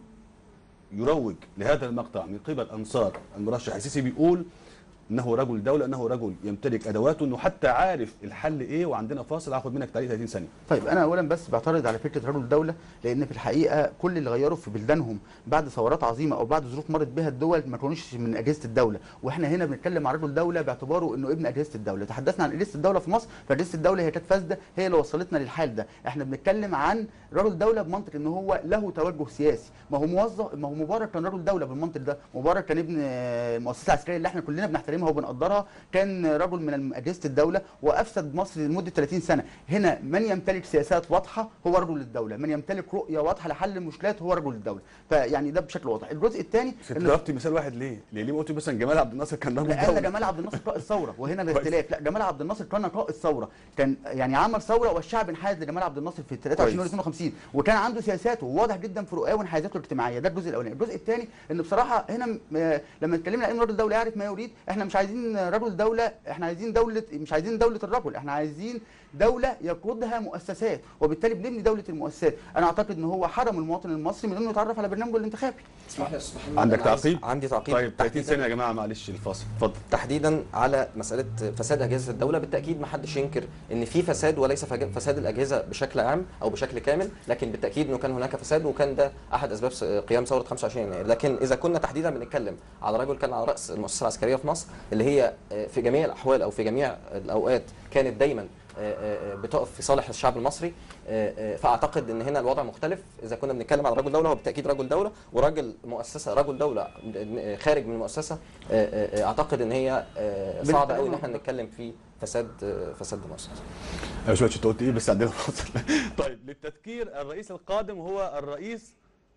يروج لهذا المقطع من قبل انصار المرشح السيسي بيقول انه رجل دوله انه رجل يمتلك ادواته انه حتى عارف الحل ايه وعندنا فاصل هاخد منك تعليق 30 ثانيه طيب انا اولا بس بعترض على فكره رجل الدوله لان في الحقيقه كل اللي غيروا في بلدانهم بعد ثورات عظيمه او بعد ظروف مرت بها الدول ما كانوش من اجهزه الدوله واحنا هنا بنتكلم عن رجل دوله باعتباره انه ابن اجهزه الدوله تحدثنا عن اجهزه الدوله في مصر فاجهزه الدوله هي كانت فاسده هي اللي وصلتنا للحال ده احنا بنتكلم عن رجل دوله بمنطق ان هو له توجه سياسي ما هو موظف ما هو مبارك كان رجل دوله بالمنطق ده مبارك كان ابن آه، المؤسسه العسكريه اللي احنا كلنا بنحترمها وبنقدرها كان رجل من اجهزه الدوله وافسد مصر لمده 30 سنه هنا من يمتلك سياسات واضحه هو رجل الدوله من يمتلك رؤيه واضحه لحل المشكلات هو رجل الدوله فيعني ده بشكل واضح الجزء الثاني انت ضربت مثال واحد ليه؟ ليه ليه ما قلت مثلا جمال عبد الناصر كان رجل لا انا دوله جمال عبد الناصر قائد ثوره وهنا كويس. الاختلاف لا جمال عبد الناصر كان قائد ثوره كان يعني عمل ثوره والشعب انحاز لجمال عبد الناصر في 23 يوليو 52 وكان عنده سياساته واضح جدا في رؤاه وانحازاته الاجتماعيه ده الجزء الاولاني الجزء الثاني ان بصراحه هنا م- آه، لما اتكلمنا عن رجل دوله يعرف ما يريد احنا مش عايزين رجل دوله احنا عايزين دوله مش عايزين دوله الرجل احنا عايزين دوله يقودها مؤسسات وبالتالي بنبني دوله المؤسسات انا اعتقد ان هو حرم المواطن المصري من انه يتعرف على برنامجه الانتخابي اسمح لي يا أستاذ محمد، عندك أنا عايز- تعقيب؟ عندي تعقيب طيب 30 تحديداً- ثانيه يا جماعه معلش الفاصل اتفضل تحديدا على مساله فساد اجهزه الدوله بالتاكيد ما حدش ينكر ان في فساد وليس فج- فساد الاجهزه بشكل عام او بشكل كامل لكن بالتاكيد انه كان هناك فساد وكان ده احد اسباب س- قيام ثوره 25 يناير لكن اذا كنا تحديدا بنتكلم على رجل كان على راس المؤسسه العسكريه في مصر اللي هي آه، في جميع الاحوال او في جميع الاوقات كانت دايما آه، آه، بتقف في صالح الشعب المصري آه، آه، فاعتقد ان هنا الوضع مختلف اذا كنا بنتكلم على رجل دوله هو بالتاكيد رجل دوله وراجل مؤسسه رجل دوله آه، خارج من المؤسسه آه، آه، اعتقد ان هي آه، صعب قوي ان احنا نتكلم في فساد آه، فساد المؤسسه ايوه شويه انت قلت ايه بس عندنا فاصل طيب للتذكير الرئيس القادم هو الرئيس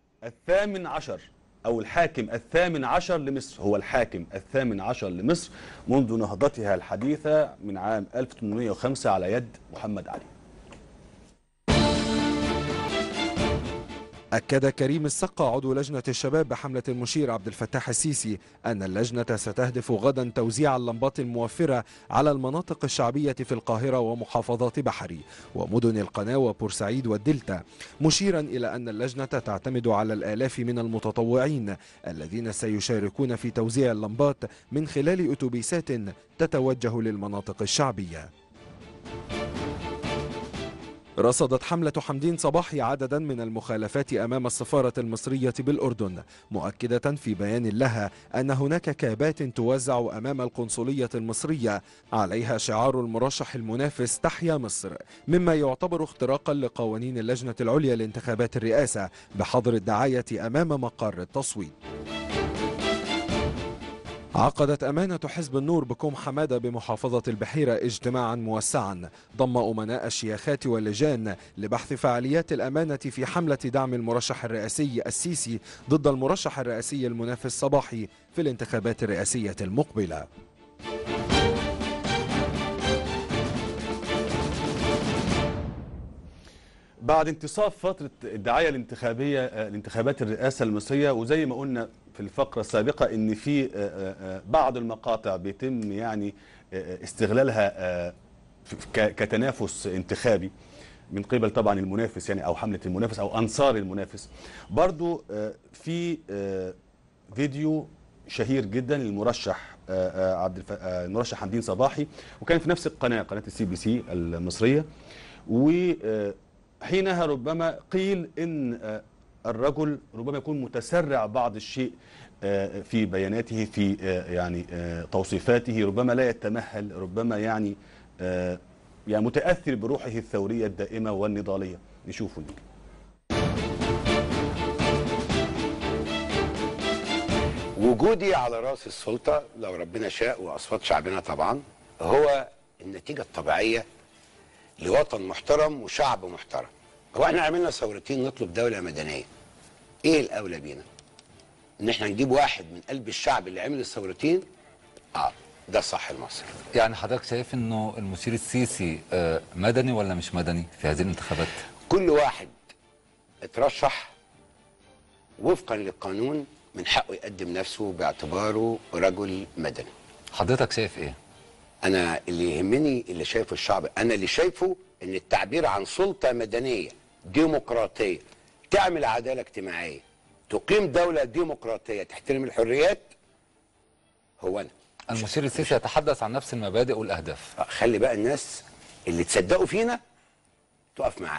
الثامن عشر او الحاكم الثامن عشر لمصر هو الحاكم الثامن عشر لمصر منذ نهضتها الحديثه من عام 1805 على يد محمد علي أكد كريم السقا عضو لجنة الشباب بحملة المشير عبد الفتاح السيسي أن اللجنة ستهدف غدا توزيع اللمبات الموفرة على المناطق الشعبية في القاهرة ومحافظات بحري ومدن القناة وبورسعيد والدلتا مشيرا إلى أن اللجنة تعتمد على الآلاف من المتطوعين الذين سيشاركون في توزيع اللمبات من خلال أتوبيسات تتوجه للمناطق الشعبية رصدت حملة حمدين صباحي عددا من المخالفات أمام السفارة المصرية بالأردن مؤكدة في بيان لها أن هناك كابات توزع أمام القنصلية المصرية عليها شعار المرشح المنافس تحيا مصر مما يعتبر اختراقا لقوانين اللجنة العليا لانتخابات الرئاسة بحظر الدعاية أمام مقر التصويت عقدت أمانة حزب النور بكوم حمادة بمحافظة البحيرة اجتماعا موسعا ضم أمناء الشياخات واللجان لبحث فعاليات الأمانة في حملة دعم المرشح الرئاسي السيسي ضد المرشح الرئاسي المنافس صباحي في الانتخابات الرئاسية المقبلة بعد انتصاف فترة الدعاية الانتخابية آه، لانتخابات الرئاسة المصرية وزي ما قلنا في الفقرة السابقة ان في آه، آه، آه، بعض المقاطع بيتم يعني آه، استغلالها آه، في- ك- كتنافس انتخابي من قبل طبعا المنافس يعني او حملة المنافس او انصار المنافس برضو آه، في آه، فيديو شهير جدا للمرشح آه، آه، عبد الف... آه، المرشح حمدين صباحي وكان في نفس القناة قناة السي بي سي المصرية وحينها ربما قيل ان آه، الرجل ربما يكون متسرع بعض الشيء آه، في بياناته في آه، يعني آه، توصيفاته ربما لا يتمهل ربما يعني آه، يعني متاثر بروحه الثوريه الدائمه والنضاليه نشوفه يمكن. وجودي على راس السلطه لو ربنا شاء واصوات شعبنا طبعا هو النتيجه الطبيعيه لوطن محترم وشعب محترم هو احنا عملنا ثورتين نطلب دوله مدنيه ايه الاولى بينا ان احنا نجيب واحد من قلب الشعب اللي عمل الثورتين اه ده صح المصري يعني حضرتك شايف انه المشير السيسي آه، مدني ولا مش مدني في هذه الانتخابات؟ كل واحد اترشح وفقا للقانون من حقه يقدم نفسه باعتباره رجل مدني حضرتك شايف ايه؟ انا اللي يهمني اللي شايفه الشعب انا اللي شايفه ان التعبير عن سلطه مدنيه ديمقراطيه تعمل عداله اجتماعيه تقيم دوله ديمقراطيه تحترم الحريات هو انا المشير السيسي يتحدث عن نفس المبادئ والاهداف خلي بقى الناس اللي تصدقوا فينا تقف معاه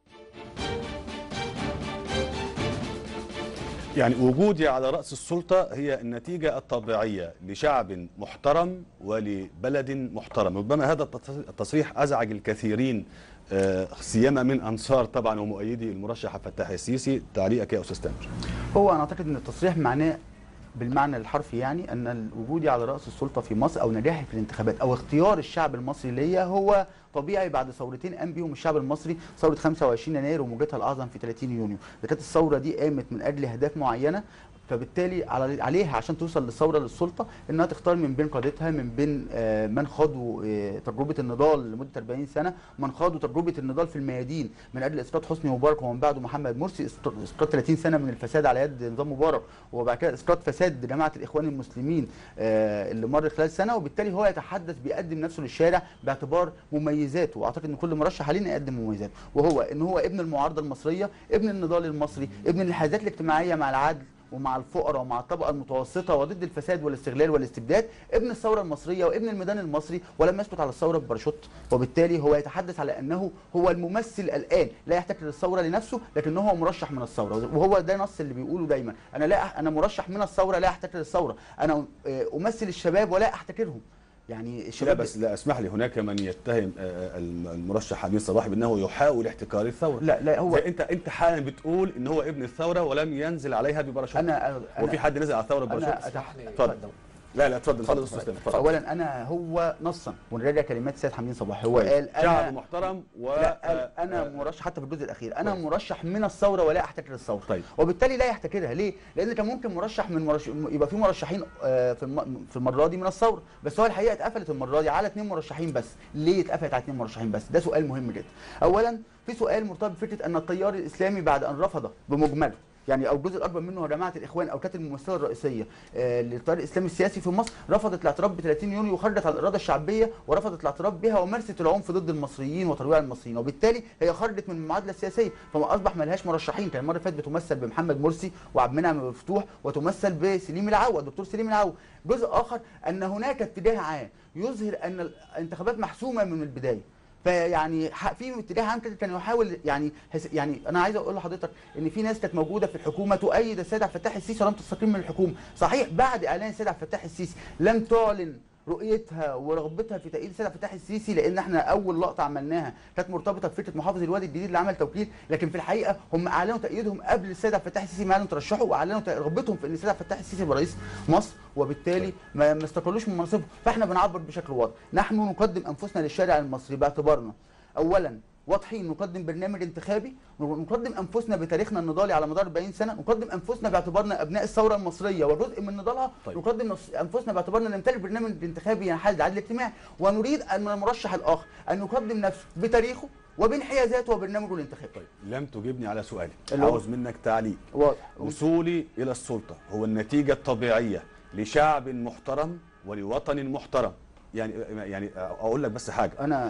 يعني وجودي على رأس السلطة هي النتيجة الطبيعية لشعب محترم ولبلد محترم ربما هذا التص- التصريح أزعج الكثيرين آه، سيما من أنصار طبعا ومؤيدي المرشح عبد الفتاح السيسي تعليقك يا أستاذ تامر هو انا اعتقد ان التصريح معناه بالمعنى الحرفي يعني ان وجودي على راس السلطه في مصر او نجاحي في الانتخابات او اختيار الشعب المصري ليا هو طبيعي بعد ثورتين قام بيهم الشعب المصري ثوره 25 يناير وموجتها الاعظم في 30 يونيو ده كانت الثوره دي قامت من اجل اهداف معينه فبالتالي على عليها عشان توصل للثوره للسلطه انها تختار من بين قادتها من بين آه، من خاضوا آه، تجربه النضال لمده 40 سنه من خاضوا تجربه النضال في الميادين من اجل اسقاط حسني مبارك ومن بعده محمد مرسي إسقاط- اسقاط 30 سنه من الفساد على يد نظام مبارك وبعد كده اسقاط فساد جماعه الاخوان المسلمين آه، اللي مر خلال سنه وبالتالي هو يتحدث بيقدم نفسه للشارع باعتبار مميزاته واعتقد ان كل مرشح علينا يقدم مميزاته وهو ان هو ابن المعارضه المصريه ابن النضال المصري ابن الحيازات الاجتماعيه مع العدل ومع الفقراء ومع الطبقه المتوسطه وضد الفساد والاستغلال والاستبداد ابن الثوره المصريه وابن الميدان المصري ولم يسقط على الثوره بباراشوت وبالتالي هو يتحدث على انه هو الممثل الان لا يحتكر الثوره لنفسه لكن هو مرشح من الثوره وهو ده نص اللي بيقوله دايما انا لا أح- انا مرشح من الثوره لا احتكر الثوره انا آه، امثل الشباب ولا احتكرهم يعني لا الشباب بس لا اسمح لي هناك من يتهم آه، الم- المرشح حميد صباحي بانه يحاول احتكار الثوره لا لا هو زي انت انت حالا بتقول ان هو ابن الثوره ولم ينزل عليها بباراشوت انا أنا- وفي حد نزل على الثوره انا بباراشوت أتح- اتفضل لا لا اتفضل اتفضل استاذ تامر، اتفضل اولا انا هو نصا ونراجع كلمات سيد حمدين صباحي هو كويس. قال شعب انا محترم و لا قال آه، انا آه، مرشح حتى في الجزء الاخير انا كويس. مرشح من الثوره ولا احتكر الثوره طيب. وبالتالي لا يحتكرها ليه لان كان ممكن مرشح من مرش... يبقى في مرشحين آه، في الم... في المره دي من الثوره بس هو الحقيقه اتقفلت المره دي على اثنين مرشحين بس ليه اتقفلت على اثنين مرشحين بس ده سؤال مهم جدا اولا في سؤال مرتبط بفكره ان التيار الاسلامي بعد ان رفض بمجمله يعني او الجزء الاكبر منه هو جماعه الاخوان او كانت الممثله الرئيسيه آه، للتيار الاسلامي السياسي في مصر رفضت الاعتراف ب 30 يونيو وخرجت على الاراده الشعبيه ورفضت الاعتراف بها ومارست العنف ضد المصريين وترويع المصريين وبالتالي هي خرجت من المعادله السياسيه فما اصبح ما لهاش مرشحين كان المره اللي فاتت بتمثل بمحمد مرسي وعبد المنعم مفتوح وتمثل بسليم العوا الدكتور سليم العوا جزء اخر ان هناك اتجاه عام يظهر ان الانتخابات محسومه من البدايه فيعني ح- في اتجاه عام كده كان يحاول يعني حس- يعني انا عايز اقول لحضرتك ان في ناس كانت موجوده في الحكومه تؤيد السيد عبد الفتاح السيسي ولم تستقيم من الحكومه صحيح بعد اعلان السيد عبد الفتاح السيسي لم تعلن رؤيتها ورغبتها في تأييد السيد عبد الفتاح السيسي لان احنا اول لقطه عملناها كانت مرتبطه بفكره محافظ الوادي الجديد اللي عمل توكيل لكن في الحقيقه هم اعلنوا تأييدهم قبل السيد عبد الفتاح السيسي ما اعلنوا ترشحوا واعلنوا تأ- رغبتهم في ان السيد عبد الفتاح السيسي يبقى رئيس مصر وبالتالي ما ما استقلوش من مناصبهم فاحنا بنعبر بشكل واضح نحن نقدم انفسنا للشارع المصري باعتبارنا اولا واضحين نقدم برنامج انتخابي نقدم انفسنا بتاريخنا النضالي على مدار 40 سنه نقدم انفسنا باعتبارنا ابناء الثوره المصريه وجزء من نضالها طيب. طيب. نقدم نص- انفسنا باعتبارنا نمتلك برنامج انتخابي ينحاز العدل الاجتماعي ونريد ان من المرشح الاخر ان يقدم نفسه بتاريخه وبانحيازاته وبرنامجه الانتخابي طيب لم تجبني على سؤالي اللي هو- عاوز منك تعليق واضح وصولي الى السلطه هو النتيجه الطبيعيه لشعب محترم ولوطن محترم يعني يعني اقول لك بس حاجه انا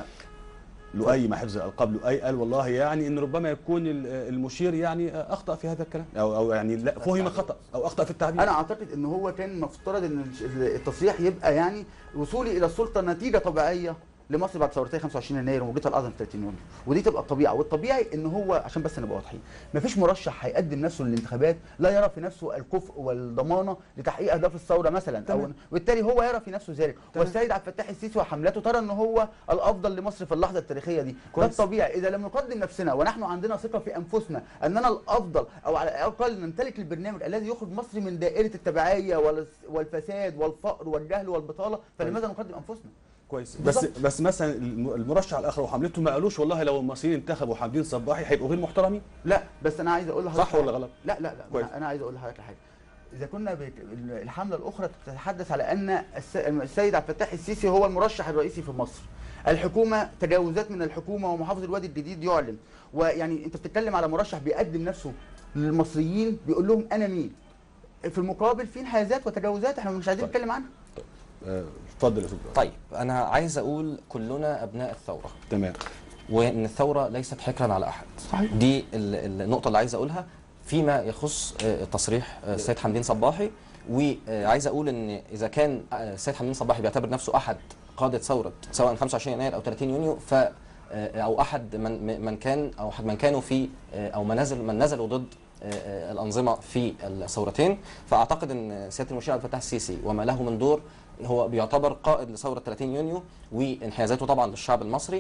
لؤي مع حفظ الالقاب لؤي قال والله يعني ان ربما يكون ال- المشير يعني اخطا في هذا الكلام او او يعني لا فهم خطا او اخطا في التعبير انا اعتقد ان هو كان مفترض ان التصريح يبقى يعني وصولي الى السلطه نتيجه طبيعيه لمصر بعد ثورتي 25 يناير وموجتها الاعظم في 30 يونيو ودي تبقى الطبيعه والطبيعي ان هو عشان بس نبقى واضحين مفيش مرشح هيقدم نفسه للانتخابات لا يرى في نفسه الكفء والضمانه لتحقيق اهداف الثوره مثلا او تمام. وبالتالي هو يرى في نفسه ذلك تمام. والسيد عبد الفتاح السيسي وحملته ترى ان هو الافضل لمصر في اللحظه التاريخيه دي ده كويس. الطبيعي اذا لم نقدم نفسنا ونحن عندنا ثقه في انفسنا اننا الافضل او على الاقل نمتلك البرنامج الذي يخرج مصر من دائره التبعيه والس- والفساد والفقر والجهل والبطاله فلماذا نقدم انفسنا كويس بس بالظبط. بس مثلا الم- المرشح الاخر وحملته ما قالوش والله لو المصريين انتخبوا حمدين صباحي هيبقوا غير محترمين لا بس انا عايز اقول لحضرتك صح ولا حاجة. غلط؟ لا لا لا كويس. انا عايز اقول لحضرتك حاجه اذا كنا بت... الحمله الاخرى تتحدث على ان الس... السيد عبد الفتاح السيسي هو المرشح الرئيسي في مصر الحكومه تجاوزات من الحكومه ومحافظ الوادي الجديد يعلن ويعني انت بتتكلم على مرشح بيقدم نفسه للمصريين بيقول لهم انا مين في المقابل في انحيازات وتجاوزات احنا مش عايزين طيب. نتكلم عنها آه، اتفضل يا استاذ طيب انا عايز اقول كلنا ابناء الثوره تمام وان الثوره ليست حكرا على احد صحيح. دي ال- النقطه اللي عايز اقولها فيما يخص آه، تصريح آه، السيد حمدين صباحي وعايز اقول ان اذا كان آه، السيد حمدين صباحي بيعتبر نفسه احد قاده ثوره سواء 25 يناير او 30 يونيو ف آه، او احد من من كان او احد من كانوا في آه، او من نزل من نزلوا ضد آه، آه، الانظمه في الثورتين فاعتقد ان سياده المشير عبد الفتاح السيسي وما له من دور هو بيعتبر قائد لثوره 30 يونيو وانحيازاته طبعا للشعب المصري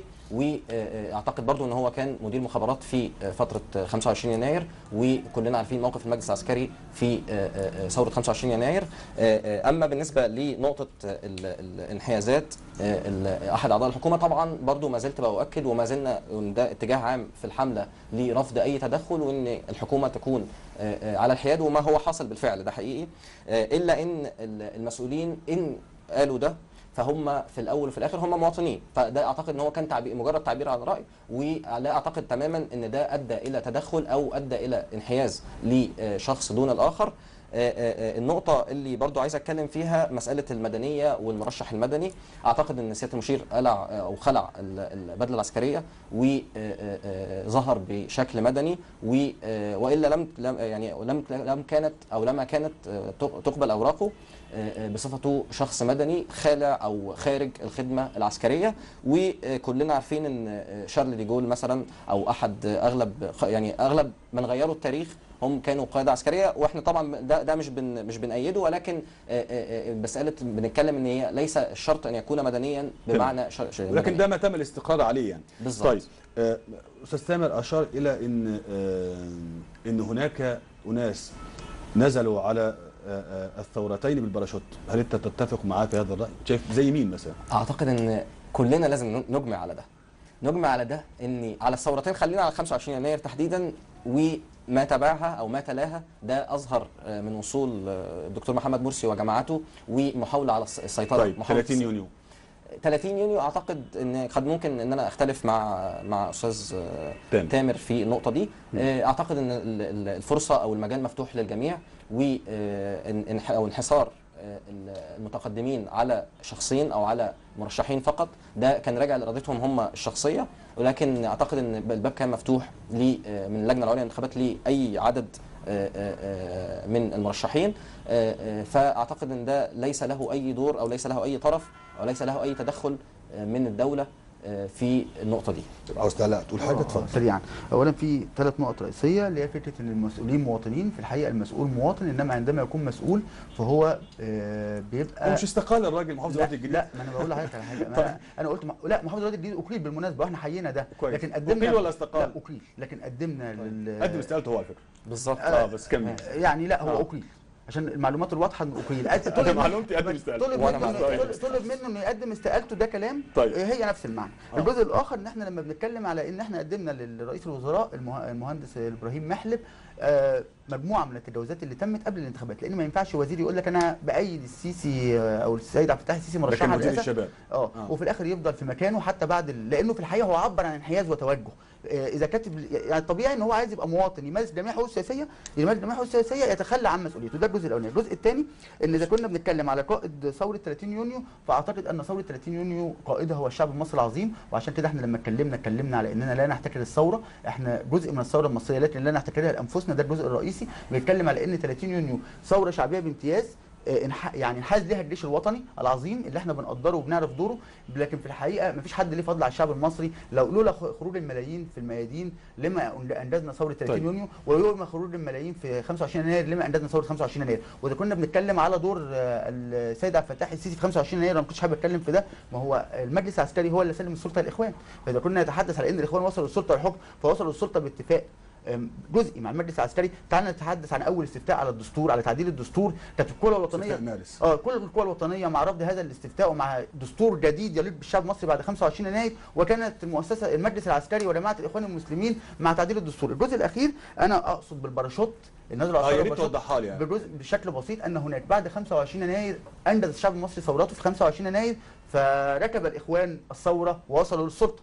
واعتقد برضو ان هو كان مدير مخابرات في آه، فتره آه، 25 يناير وكلنا عارفين موقف المجلس العسكري في آه، آه، ثوره 25 يناير آه، آه، اما بالنسبه لنقطه آه، ال- الانحيازات آه، ال- احد اعضاء الحكومه طبعا برضو ما زلت باؤكد وما زلنا وإن ده اتجاه عام في الحمله لرفض اي تدخل وان الحكومه تكون آه، آه، على الحياد وما هو حاصل بالفعل ده حقيقي آه، الا ان ال- المسؤولين ان قالوا ده فهم في الاول وفي الاخر هم مواطنين فده اعتقد ان هو كان تعبير مجرد تعبير عن راي ولا اعتقد تماما ان ده ادى الى تدخل او ادى الى انحياز لشخص دون الاخر آه، آه، آه، النقطة اللي برضو عايز اتكلم فيها مسألة المدنية والمرشح المدني اعتقد ان سيادة المشير قلع آه، او خلع ال- البدلة العسكرية وظهر بشكل مدني و- آه، والا لم لم يعني لم لم كانت او لما كانت آه، تق- تقبل اوراقه آه، آه، بصفته شخص مدني خالع او خارج الخدمه العسكريه وكلنا عارفين ان آه، شارل دي جول مثلا او احد آه، اغلب خ- يعني اغلب من غيروا التاريخ هم كانوا قاده عسكريه واحنا طبعا ده ده مش بن مش بنأيده ولكن آه، آه، آه، مساله بنتكلم ان هي ليس الشرط ان يكون مدنيا بمعنى ش- ش- ولكن مدني. ده ما تم الاستقرار عليه يعني بالظبط. طيب آه، استاذ تامر اشار الى ان آه، ان هناك اناس نزلوا على آه، آه، الثورتين بالباراشوت هل انت تتفق معاه في هذا الراي شايف زي مين مثلا اعتقد ان كلنا لازم نجمع على ده نجمع على ده ان على الثورتين خلينا على 25 يناير تحديدا وما تبعها او ما تلاها ده اظهر آه، من وصول آه، الدكتور محمد مرسي وجماعته ومحاوله على الس- السيطره طيب محاولة 30 يونيو 30 يونيو اعتقد ان قد ممكن ان انا اختلف مع مع استاذ آه، تامر. تامر في النقطه دي آه، اعتقد ان ال- ال- الفرصه او المجال مفتوح للجميع و آه، إن- إن- او انحصار آه، المتقدمين على شخصين او على مرشحين فقط ده كان راجع لارادتهم هم الشخصيه ولكن اعتقد ان الباب كان مفتوح لي آه، من اللجنه العليا للانتخابات لاي عدد آه، آه، آه، من المرشحين آه، آه، فاعتقد ان ده ليس له اي دور او ليس له اي طرف او ليس له اي تدخل آه، من الدوله آه، في النقطه دي عاوز تعلق تقول حاجه آه، اتفضل سريعا اولا في ثلاث نقط رئيسيه اللي هي فكره ان المسؤولين مواطنين في الحقيقه المسؤول مواطن انما عندما يكون مسؤول فهو آه، بيبقى هو مش استقال الراجل محافظ لا, الوقت الجديد لا ما انا بقول لحضرتك على حاجه ما أنا, انا قلت ما لا محافظ الوادي الجديد اقيل بالمناسبه واحنا حيينا ده كويس. لكن قدمنا أقيل ولا استقال؟ لا اقيل لكن قدمنا لل قدم استقالته هو على فكره بالظبط اه بس كمل يعني لا هو آه. اقيل عشان المعلومات الواضحه انه اقيل قد- انا طلب معلومتي قدم طلب استقالته طلب وأنا منه مع طلب- ذلك. طلب منه انه يقدم استقالته ده كلام طيب. هي نفس المعنى آه. الجزء الاخر ان احنا لما بنتكلم على ان احنا قدمنا لرئيس الوزراء المه- المهندس ابراهيم محلب آه، مجموعه من التجاوزات اللي تمت قبل الانتخابات لان ما ينفعش وزير يقول لك انا بايد السيسي آه، او السيد عبد الفتاح السيسي ده مرشح كان على وزير الرئاسة. الشباب اه آه. وفي الاخر يفضل في مكانه حتى بعد ال... لانه في الحقيقه هو عبر عن انحياز وتوجه آه، اذا كاتب يعني طبيعي ان هو عايز يبقى مواطن يمارس جميع حقوقه السياسيه يمارس جميع حقوقه السياسيه يتخلى عن مسؤوليته ده الجزء الاولاني الجزء الثاني ان اذا كنا بنتكلم على قائد ثوره 30 يونيو فاعتقد ان ثوره 30 يونيو قائدها هو الشعب المصري العظيم وعشان كده احنا لما اتكلمنا اتكلمنا على اننا لا نحتكر الثوره احنا جزء من الثوره المصريه لكن لا نحتكرها لانفسنا ده الجزء الرئيسي بيتكلم على ان 30 يونيو ثوره شعبيه بامتياز آه، انح- يعني انحاز ليها الجيش الوطني العظيم اللي احنا بنقدره وبنعرف دوره لكن في الحقيقه مفيش حد ليه فضل على الشعب المصري لو لولا خ- خروج الملايين في الميادين لما انجزنا ثوره 30 طيب. يونيو ولولا خروج الملايين في 25 يناير لما انجزنا ثوره 25 يناير واذا كنا بنتكلم على دور آه، السيد عبد الفتاح السيسي في 25 يناير انا ما كنتش حابب اتكلم في ده ما هو المجلس العسكري هو اللي سلم السلطه للاخوان فاذا كنا نتحدث على ان الاخوان وصلوا السلطه للحكم فوصلوا السلطه باتفاق أم، جزئي مع المجلس العسكري تعالى نتحدث عن اول استفتاء على الدستور على تعديل الدستور كانت القوى الوطنيه استفتاء مارس. اه كل القوى الوطنيه مع رفض هذا الاستفتاء ومع دستور جديد يليق بالشعب المصري بعد 25 يناير وكانت المؤسسه المجلس العسكري وجماعه الاخوان المسلمين مع تعديل الدستور الجزء الاخير انا اقصد بالباراشوت النظره اه يا ريت توضحها لي يعني بجزء بشكل بسيط ان هناك بعد 25 يناير انجز الشعب المصري ثورته في 25 يناير فركب الاخوان الثوره ووصلوا للسلطه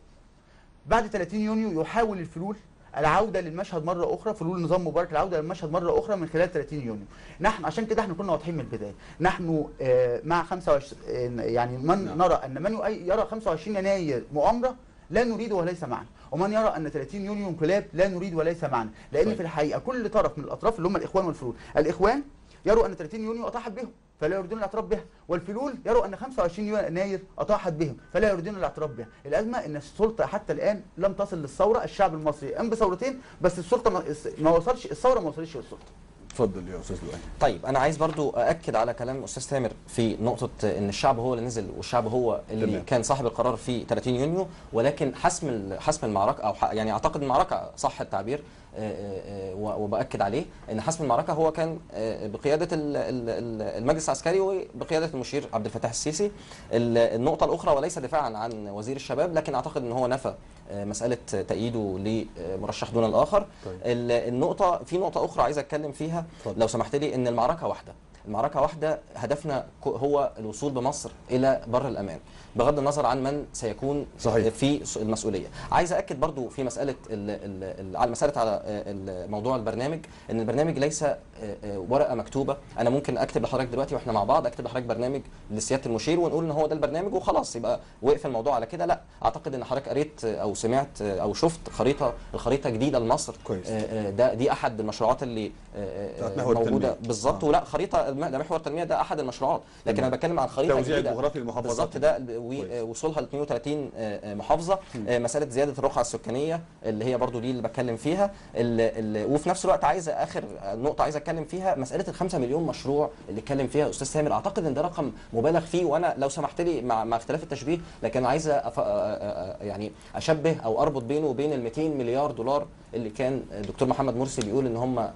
بعد 30 يونيو يحاول الفلول العوده للمشهد مره اخرى فلول نظام مبارك العوده للمشهد مره اخرى من خلال 30 يونيو نحن عشان كده احنا كنا واضحين من البدايه نحن آه، مع 25 آه، يعني من نعم. نرى ان من يؤي- يرى 25 يناير مؤامره لا نريد وليس معنا ومن يرى ان 30 يونيو انقلاب لا نريد وليس معنا لان طيب. في الحقيقه كل طرف من الاطراف اللي هم الاخوان والفلول الاخوان يروا ان 30 يونيو اطاحت بهم فلا يريدون الاعتراف بها والفلول يروا ان 25 يناير اطاحت بهم فلا يريدون الاعتراف بها الازمه ان السلطه حتى الان لم تصل للثوره الشعب المصري قام بثورتين بس السلطه ما, ما وصلش الثوره ما وصلتش للسلطه اتفضل يا استاذ لؤي طيب انا عايز برضو ااكد على كلام استاذ تامر في نقطه ان الشعب هو اللي نزل والشعب هو اللي تمام. تمام. كان صاحب القرار في 30 يونيو ولكن حسم ال- حسم المعركه او ح- يعني اعتقد المعركه صح التعبير آه، آه، آه، و- وباكد عليه ان حسم المعركه هو كان آه، بقياده ال- ال- ال- المجلس العسكري وبقياده المشير عبد الفتاح السيسي ال- النقطه الاخرى وليس دفاعا عن وزير الشباب لكن اعتقد ان هو نفى آه، مساله تأييده لمرشح دون الاخر طيب. ال- النقطه في نقطه اخرى عايز اتكلم فيها اتفضل. لو سمحت لي ان المعركه واحده المعركه واحده هدفنا ك- هو الوصول بمصر الى بر الامان بغض النظر عن من سيكون صحيح. في س- المسؤوليه عايز اكد برضو في مساله ال ال ال على مساله على ال- موضوع البرنامج ان البرنامج ليس آه، آه، ورقه مكتوبه انا ممكن اكتب لحضرتك دلوقتي واحنا مع بعض اكتب لحضرتك برنامج لسياده المشير ونقول ان هو ده البرنامج وخلاص يبقى وقف الموضوع على كده لا اعتقد ان حضرتك قريت آه، او سمعت آه، او شفت خريطه الخريطه جديده لمصر كويس. آه، آه، ده دي احد المشروعات اللي آه، بتاعت آه، محور موجوده التنمية. بالظبط آه. ولا خريطه الم- ده محور التنميه ده احد المشروعات لكن تمام. انا بتكلم عن خريطه توزيع جديده الجغرافي للمحافظات. بالظبط ده كويس. ووصولها ل 32 آه، آه، محافظه آه، مساله زياده الرقعه السكانيه اللي هي برضو دي اللي بتكلم فيها ال- ال- وفي نفس الوقت عايز اخر نقطه عايز اتكلم فيها مساله ال 5 مليون مشروع اللي اتكلم فيها استاذ سامر اعتقد ان ده رقم مبالغ فيه وانا لو سمحت لي مع, مع اختلاف التشبيه لكن عايز أف... يعني اشبه او اربط بينه وبين ال 200 مليار دولار اللي كان الدكتور محمد مرسي بيقول ان هم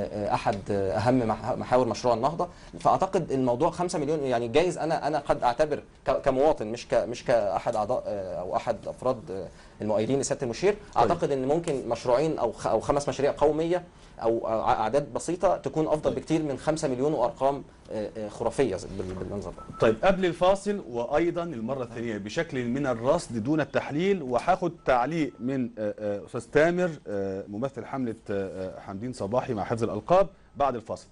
احد اهم مح- محاور مشروع النهضه فاعتقد الموضوع 5 مليون يعني جايز انا انا قد اعتبر ك- كمواطن مش ك مش كاحد اعضاء آه، او احد افراد آه، المؤيدين لسياده المشير اعتقد ان ممكن مشروعين او خ- او خمس مشاريع قوميه او أو اعداد بسيطه تكون افضل طيب. بكتير من 5 مليون وارقام آه، آه، خرافيه بال- بالمنظر ده طيب قبل الفاصل وايضا المره الثانيه بشكل من الرصد دون التحليل وهاخد تعليق من آه، آه، استاذ تامر آه، ممثل حمله آه، آه، حمدين صباحي مع حفظ الالقاب بعد الفاصل.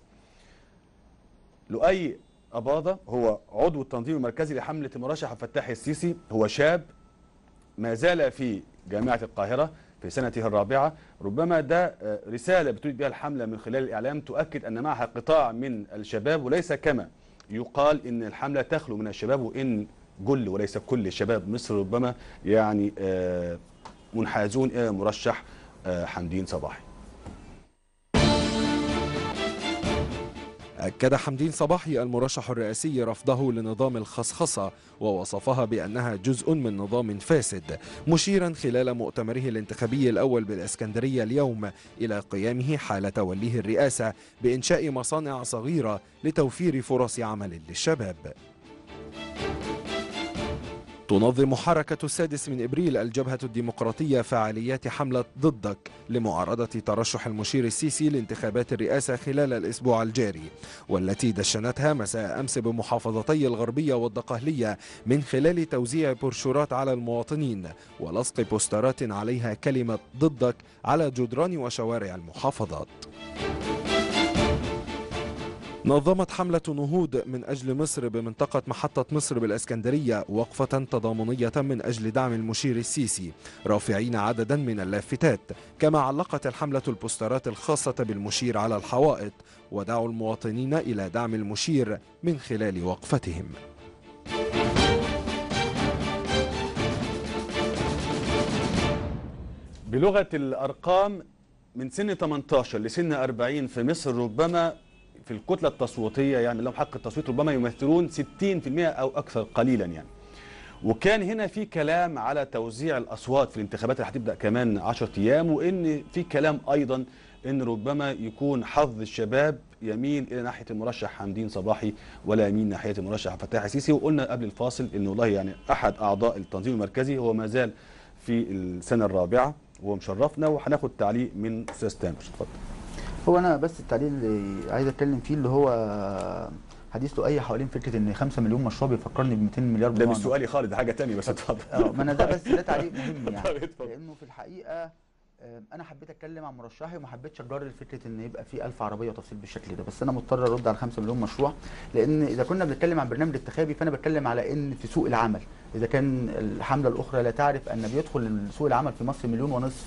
لؤي أباضة هو عضو التنظيم المركزي لحملة المرشح عبد الفتاح السيسي هو شاب ما زال في جامعة القاهرة في سنته الرابعة ربما ده آه، رسالة بتريد بها الحملة من خلال الإعلام تؤكد أن معها قطاع من الشباب وليس كما يقال أن الحملة تخلو من الشباب وإن جل وليس كل شباب مصر ربما يعني آه، منحازون إلى مرشح آه، حمدين صباحي أكد حمدين صباحي المرشح الرئاسي رفضه لنظام الخصخصة ووصفها بأنها جزء من نظام فاسد مشيرا خلال مؤتمره الانتخابي الأول بالإسكندرية اليوم إلى قيامه حال توليه الرئاسة بإنشاء مصانع صغيرة لتوفير فرص عمل للشباب تنظم حركة السادس من إبريل الجبهة الديمقراطية فعاليات حملة ضدك لمعارضة ترشح المشير السيسي لانتخابات الرئاسة خلال الأسبوع الجاري والتي دشنتها مساء أمس بمحافظتي الغربية والدقهلية من خلال توزيع بروشورات على المواطنين ولصق بوسترات عليها كلمة ضدك على جدران وشوارع المحافظات نظمت حملة نهوض من أجل مصر بمنطقة محطة مصر بالإسكندرية وقفة تضامنية من أجل دعم المشير السيسي رافعين عددا من اللافتات كما علقت الحملة البوسترات الخاصة بالمشير على الحوائط ودعوا المواطنين إلى دعم المشير من خلال وقفتهم بلغة الأرقام من سن 18 لسن 40 في مصر ربما في الكتلة التصويتية يعني لهم حق التصويت ربما يمثلون 60% أو أكثر قليلا يعني وكان هنا في كلام على توزيع الأصوات في الانتخابات اللي هتبدأ كمان 10 أيام وإن في كلام أيضا إن ربما يكون حظ الشباب يميل إلى ناحية المرشح حمدين صباحي ولا يميل ناحية المرشح فتاح السيسي وقلنا قبل الفاصل إن والله يعني أحد أعضاء التنظيم المركزي هو ما زال في السنة الرابعة وهو مشرفنا وهناخد تعليق من أستاذ تامر اتفضل هو انا بس التعليق اللي عايز اتكلم فيه اللي هو حديث له اي حوالين فكره ان 5 مليون مشروع بيفكرني ب 200 مليار ده مش بمعنى. سؤالي خالد ده حاجة تانية بس اتفضل اه ما انا ده بس ده تعليق مهم يعني طيب، اتفضل. لانه في الحقيقه آه، انا حبيت اتكلم عن مرشحي وما حبيتش اجرر فكره ان يبقى في 1000 عربيه وتفصيل بالشكل ده بس انا مضطر ارد على 5 مليون مشروع لان اذا كنا بنتكلم عن برنامج انتخابي فانا بتكلم على ان في سوق العمل اذا كان الحمله الاخرى لا تعرف ان بيدخل سوق العمل في مصر مليون ونصف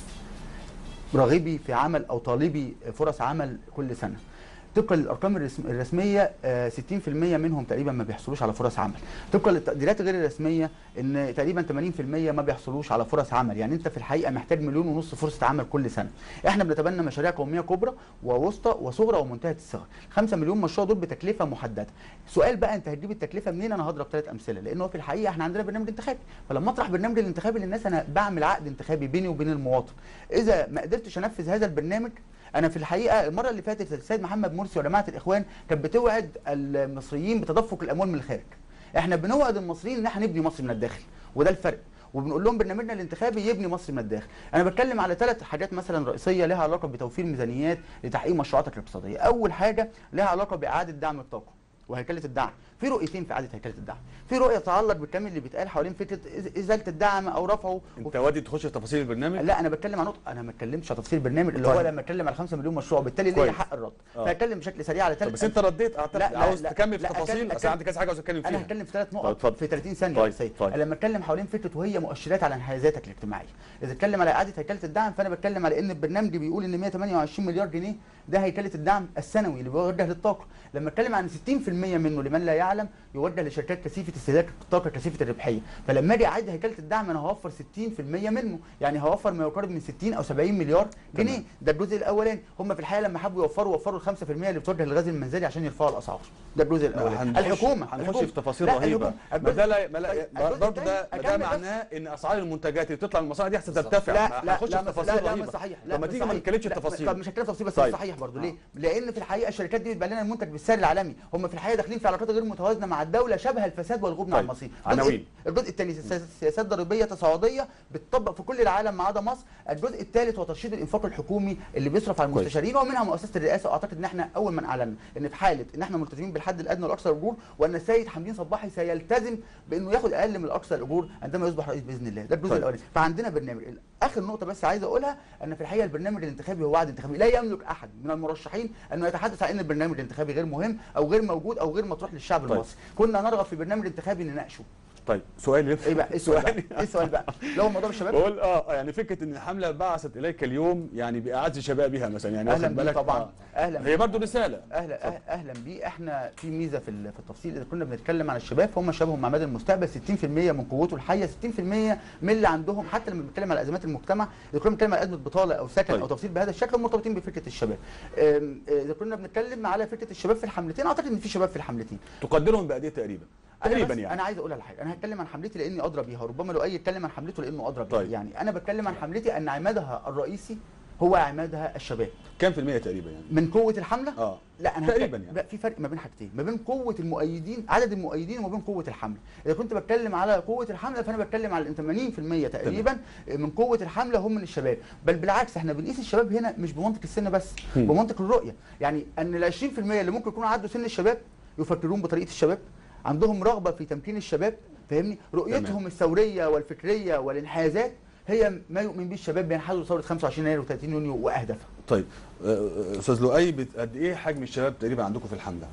راغبي في عمل او طالبي فرص عمل كل سنه طبقا للارقام الرسم- الرسميه آه، 60% منهم تقريبا ما بيحصلوش على فرص عمل طبقا للتقديرات غير الرسميه ان تقريبا 80% ما بيحصلوش على فرص عمل يعني انت في الحقيقه محتاج مليون ونص فرصه عمل كل سنه احنا بنتبنى مشاريع قوميه كبرى ووسطى وصغرى ومنتهيه الصغر 5 مليون مشروع دول بتكلفه محدده سؤال بقى انت هتجيب التكلفه منين انا هضرب ثلاث امثله لان هو في الحقيقه احنا عندنا برنامج انتخابي فلما اطرح برنامج الانتخابي للناس انا بعمل عقد انتخابي بيني وبين المواطن اذا ما قدرتش انفذ هذا البرنامج انا في الحقيقه المره اللي فاتت السيد محمد مرسي وجماعه الاخوان كانت بتوعد المصريين بتدفق الاموال من الخارج احنا بنوعد المصريين ان احنا نبني مصر من الداخل وده الفرق وبنقول لهم برنامجنا الانتخابي يبني مصر من الداخل انا بتكلم على ثلاث حاجات مثلا رئيسيه لها علاقه بتوفير ميزانيات لتحقيق مشروعاتك الاقتصاديه اول حاجه لها علاقه باعاده دعم الطاقه وهيكله الدعم في رؤيتين في اعاده هيكله الدعم في رؤيه تتعلق بالكلام اللي بيتقال حوالين فكره إز- ازاله الدعم او رفعه انت وادي تخش في تفاصيل البرنامج لا انا بتكلم عن نقطه انا ما اتكلمش على تفصيل البرنامج اللي هو طيب. لما اتكلم على 5 مليون مشروع بالتالي ليا كويس. حق الرد آه. فهتكلم بشكل سريع على طب ثلاث بس انت رديت اعتقد لا، لا، عاوز لا، تكمل في لا، تفاصيل أكمل- اصل عندي كذا حاجه عاوز اتكلم فيها انا هتكلم في ثلاث طيب، نقط اتفضل. في 30 ثانيه طيب، يا سيد طيب. لما اتكلم حوالين فكره وهي مؤشرات على انحيازاتك الاجتماعيه اذا اتكلم على اعاده هيكله الدعم فانا بتكلم على ان البرنامج بيقول ان 128 مليار جنيه ده هيكله الدعم السنوي اللي بيوجه للطاقه لما اتكلم عن 60% منه لمن لا يعلم يوجه لشركات كثيفه استهلاك الطاقه كثيفه الربحيه فلما اجي اعد هيكله الدعم انا هوفر 60% منه يعني هوفر ما يقارب من 60 او 70 مليار جنيه تمام. ده الجزء الاولاني هم في الحقيقه لما حبوا يوفروا وفروا ال 5% اللي بتوجه للغاز المنزلي عشان يرفعوا الاسعار ده الجزء الاولاني هنخش- الحكومه هنخش الحكومة. في تفاصيل لا، رهيبه الحكومة. ما ده لا الجزء- ما لا الجزء برضه ده الثاني- ده أكمل بس. معناه ان اسعار المنتجات اللي بتطلع من المصانع دي هترتفع لا لا هنخش لا في مش- تفاصيل لا لا رهيبه مش صحيح طب ما مش تيجي ما صحيح. نتكلمش في لا، التفاصيل طب مش هتكلم تفاصيل بس طيب. طيب. صحيح برضه آه. ليه؟ لان في الحقيقه الشركات دي بتبقى لنا المنتج بالسعر العالمي هم في الحقيقه داخلين في علاقات غير متوازنه مع الدوله شبه الفساد والغبن على طيب. المصريين عناوين. الجزء الثاني سياسات ضريبيه تصاعديه بتطبق في كل العالم ما عدا مصر الجزء الثالث هو ترشيد الانفاق الحكومي اللي بيصرف على كويس. المستشارين ومنها مؤسسه الرئاسه واعتقد ان احنا اول من اعلنا ان في حاله ان احنا ملتزمين بالحد الادنى والاقصى الاجور وان السيد حمدين صباحي سيلتزم بانه ياخد اقل من الاقصى الاجور عندما يصبح رئيس باذن الله ده الجزء طيب. الاولاني فعندنا برنامج اخر نقطه بس عايز اقولها ان في الحقيقه البرنامج الانتخابي هو وعد انتخابي لا يملك احد من المرشحين انه يتحدث عن ان البرنامج الانتخابي غير مهم او غير موجود او غير مطروح للشعب طيب. المصري كنا نرغب في برنامج انتخابي نناقشه طيب سؤال ايه بقى ايه السؤال بقى ايه السؤال بقى لو موضوع الشباب بقول اه يعني فكره ان الحمله بعثت اليك اليوم يعني باعز شبابها مثلا يعني اهلا واخد بيه بالك طبعا آه. اهلا هي برضه رساله اهلا أه- اهلا بيه احنا في ميزه في ال- في التفصيل اذا كنا بنتكلم عن الشباب فهم شبابهم مع مدى المستقبل 60% من قوته الحيه 60% من اللي عندهم حتى لما بنتكلم على ازمات المجتمع اذا كنا بنتكلم على ازمه بطاله او سكن طيب. او تفصيل بهذا الشكل هم مرتبطين بفكره الشباب أم، اذا كنا بنتكلم على فكره الشباب في الحملتين اعتقد ان في شباب في الحملتين تقدرهم بقد ايه تقريبا أنا تقريبا بس يعني انا عايز اقول على حاجه انا هتكلم عن حملتي لاني ادرى بيها ربما لو اي يتكلم عن حملته لانه ادرى بيها طيب. يعني انا بتكلم عن حملتي ان عمادها الرئيسي هو عمادها الشباب كام في المية تقريبا يعني من قوه الحمله اه لا انا تقريباً هتكلم- يعني. لا في فرق ما بين حاجتين ما بين قوه المؤيدين عدد المؤيدين وما بين قوه الحمله اذا كنت بتكلم على قوه الحمله فانا بتكلم على 80% تقريبا من قوه الحمله هم من الشباب بل بالعكس احنا بنقيس الشباب هنا مش بمنطق السن بس هم. بمنطق الرؤيه يعني ان ال 20% اللي ممكن يكونوا عدوا سن الشباب يفكرون بطريقه الشباب عندهم رغبه في تمكين الشباب فاهمني رؤيتهم تمام. الثوريه والفكريه والانحيازات هي ما يؤمن به الشباب بينحازوا لثوره 25 يناير و30 يونيو واهدافها طيب آه، آه، استاذ لؤي بت- قد ايه حجم الشباب تقريبا عندكم في الحمله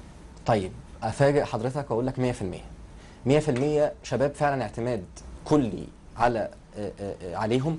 طيب افاجئ حضرتك واقول لك 100% 100% شباب فعلا اعتماد كلي على آه، آه، آه، عليهم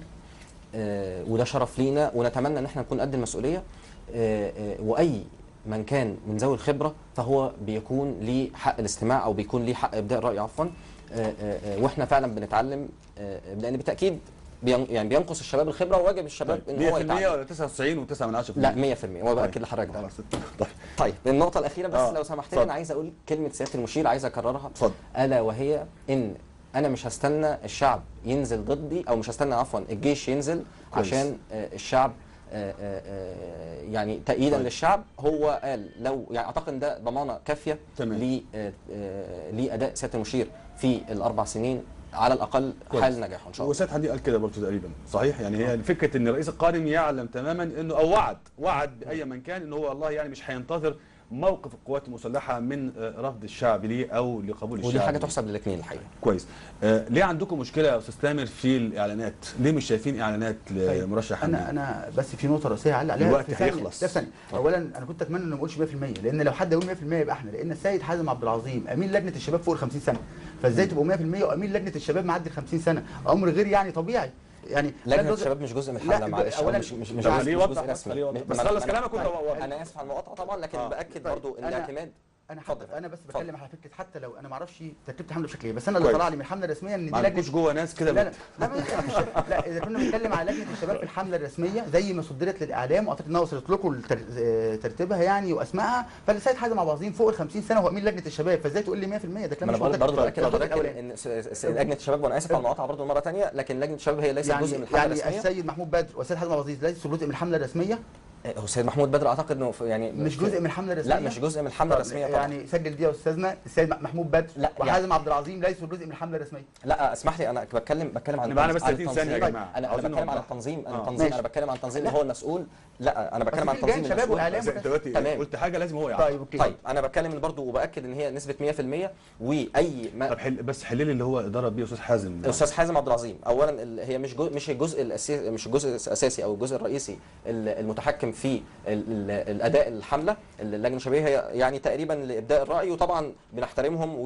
آه، وده شرف لينا ونتمنى ان احنا نكون قد المسؤوليه آه، آه، واي من كان من ذوي الخبره فهو بيكون ليه حق الاستماع او بيكون ليه حق ابداء الراي عفوا آه، آه، آه، واحنا فعلا بنتعلم آه، لان بالتاكيد بين يعني بينقص الشباب الخبره وواجب الشباب ان هو 100% يتعلم ولا 99 و9 من 10% لا 100% هو باكد لحضرتك ده خلاص طيب طيب النقطة الأخيرة بس آه، لو سمحت لي اتفضل. أنا عايز أقول كلمة سيادة المشير عايز أكررها اتفضل. ألا وهي إن أنا مش هستنى الشعب ينزل ضدي أو مش هستنى عفوا الجيش ينزل كويس. عشان آه، الشعب آه، آه، آه، يعني تأييدا طيب. للشعب هو قال لو يعني أعتقد إن ده ضمانة كافية تمام. ل- آه، آه، لأداء سيادة المشير في الأربع سنين على الأقل كويس. حال نجاحه إن شاء الله وسيد حديد قال كده برضه تقريبا صحيح يعني هي فكره ان الرئيس القادم يعلم تماما انه او وعد وعد باي من كان انه هو والله يعني مش هينتظر موقف القوات المسلحه من آه، رفض الشعب ليه او لقبول الشعب ودي حاجة ليه. تحسب للاثنين الحقيقة كويس آه ليه عندكم مشكله يا استاذ تامر في الاعلانات ليه مش شايفين اعلانات لمرشح انا حمدي؟ انا بس في نقطه رئيسيه علق عليها الوقت في ثانية. هيخلص. ده في ثانيه اولا انا كنت اتمنى انه ما يقولش 100% لان لو حد يقول 100% يبقى احنا لان السيد حازم عبد العظيم امين لجنه الشباب فوق ال 50 سنه فازاي تبقوا 100% وامين لجنه الشباب معدي ال 50 سنه امر غير يعني طبيعي يعني لجنه لا الشباب مش جزء من لا، الحمله معلش أولاً- مش مش مش طب مش ليه جزء وضح بس، رسمي. ليه وضح؟ م- بس ما أنا- خلص أنا- كلامك وأنت طيب، وضح. انا اسف على المقاطعه طبعا لكن آه. باكد طيب، برضو أنا- الاعتماد انا اتفضل. حتى انا بس اتفضل. بتكلم على فكره حتى لو انا ما اعرفش ترتيب الحمله بشكل ايه بس انا اللي كويس. طلع لي من الحمله الرسميه ان دي ما عندكوش جوه ناس كده لا لا بت- لا ما فيش- لا اذا كنا بنتكلم على لجنه الشباب في الحمله الرسميه زي ما صدرت للاعلام واعتقد انها وصلت لكم التر- آه، ترتيبها يعني واسمائها فالسيد حازم عبد العظيم فوق ال 50 سنه هو امين لجنه الشباب فازاي تقول لي 100% ده كلام ما انا مش بقول منطقي. برضه باكد ده الجزء لحضرتك الأولاني. ان س- س- لجنه الشباب وانا اسف على المقاطعه برضه مره ثانيه لكن لجنه الشباب هي ليست يعني جزء من الحمله يعني الرسميه السيد محمود بدر والسيد حازم عبد العزيز ليسوا جزء من الحمله الرسميه آه، هو السيد محمود بدر اعتقد انه في- يعني مش جزء من الحمله الرسميه لا مش جزء من الحمله طب الرسميه طبعا يعني سجل دي يا استاذنا السيد محمود بدر لا، وحازم عبد العظيم ليسوا جزء من الحمله الرسميه لا اسمح لي انا بتكلم بتكلم عن معانا بس عن 30 ثانية يا التنظيم. جماعة. انا انا عاوزين بتكلم عن نوضح. التنظيم آه. التنظيم انا ماشي. بتكلم عن التنظيم اللي هو المسؤول لا انا بتكلم بس عن في التنظيم لجان شباب المسؤول وإعلام بس انت دلوقتي تمام. قلت حاجه لازم هو يعرف طيب اوكي طيب انا بتكلم برضه وباكد ان هي نسبه 100% واي ما طب حل بس حل لي اللي هو اداره بيه استاذ حازم الاستاذ حازم عبد العظيم اولا ال- هي مش جو مش الجزء الاساسي مش الجزء الاساسي او الجزء الرئيسي ال- المتحكم في ال- ال- الاداء الحمله اللجنه الشبابيه هي يعني تقريبا لابداء الراي وطبعا بنحترمهم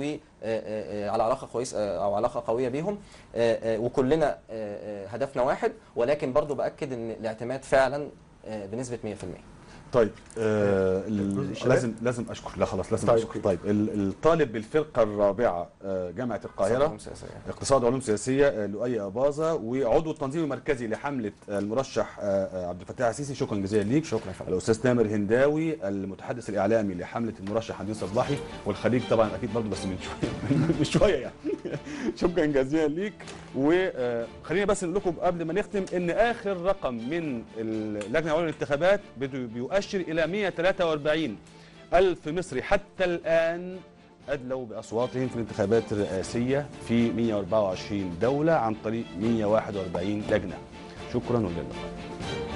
وعلى علاقه كويسه او علاقه قويه بيهم آه، آه، وكلنا آه، آه، هدفنا واحد ولكن برضو باكد ان الاعتماد فعلا آه، بنسبه 100% طيب آه ال- جزء الشباب؟ لازم لازم اشكر لا خلاص لازم طيب، اشكر أوكي. طيب ال- الطالب بالفرقه الرابعه آه جامعه القاهره علوم سياسية. اقتصاد وعلوم سياسيه آه، لؤي اباظه وعضو التنظيم المركزي لحمله آه، المرشح آه، آه، عبد الفتاح السيسي شكرا جزيلا ليك شكرا يا فندم. الاستاذ تامر هنداوي المتحدث الاعلامي لحمله المرشح حمدين صباحي والخليج طبعا اكيد برضه بس من شويه من شويه يعني شكرا جزيلا ليك وخلينا بس نقول لكم قبل ما نختم ان اخر رقم من اللجنه العليا للانتخابات بده- بيؤشر الى 143 الف مصري حتى الان ادلوا باصواتهم في الانتخابات الرئاسيه في 124 دوله عن طريق 141 لجنه شكرا ولله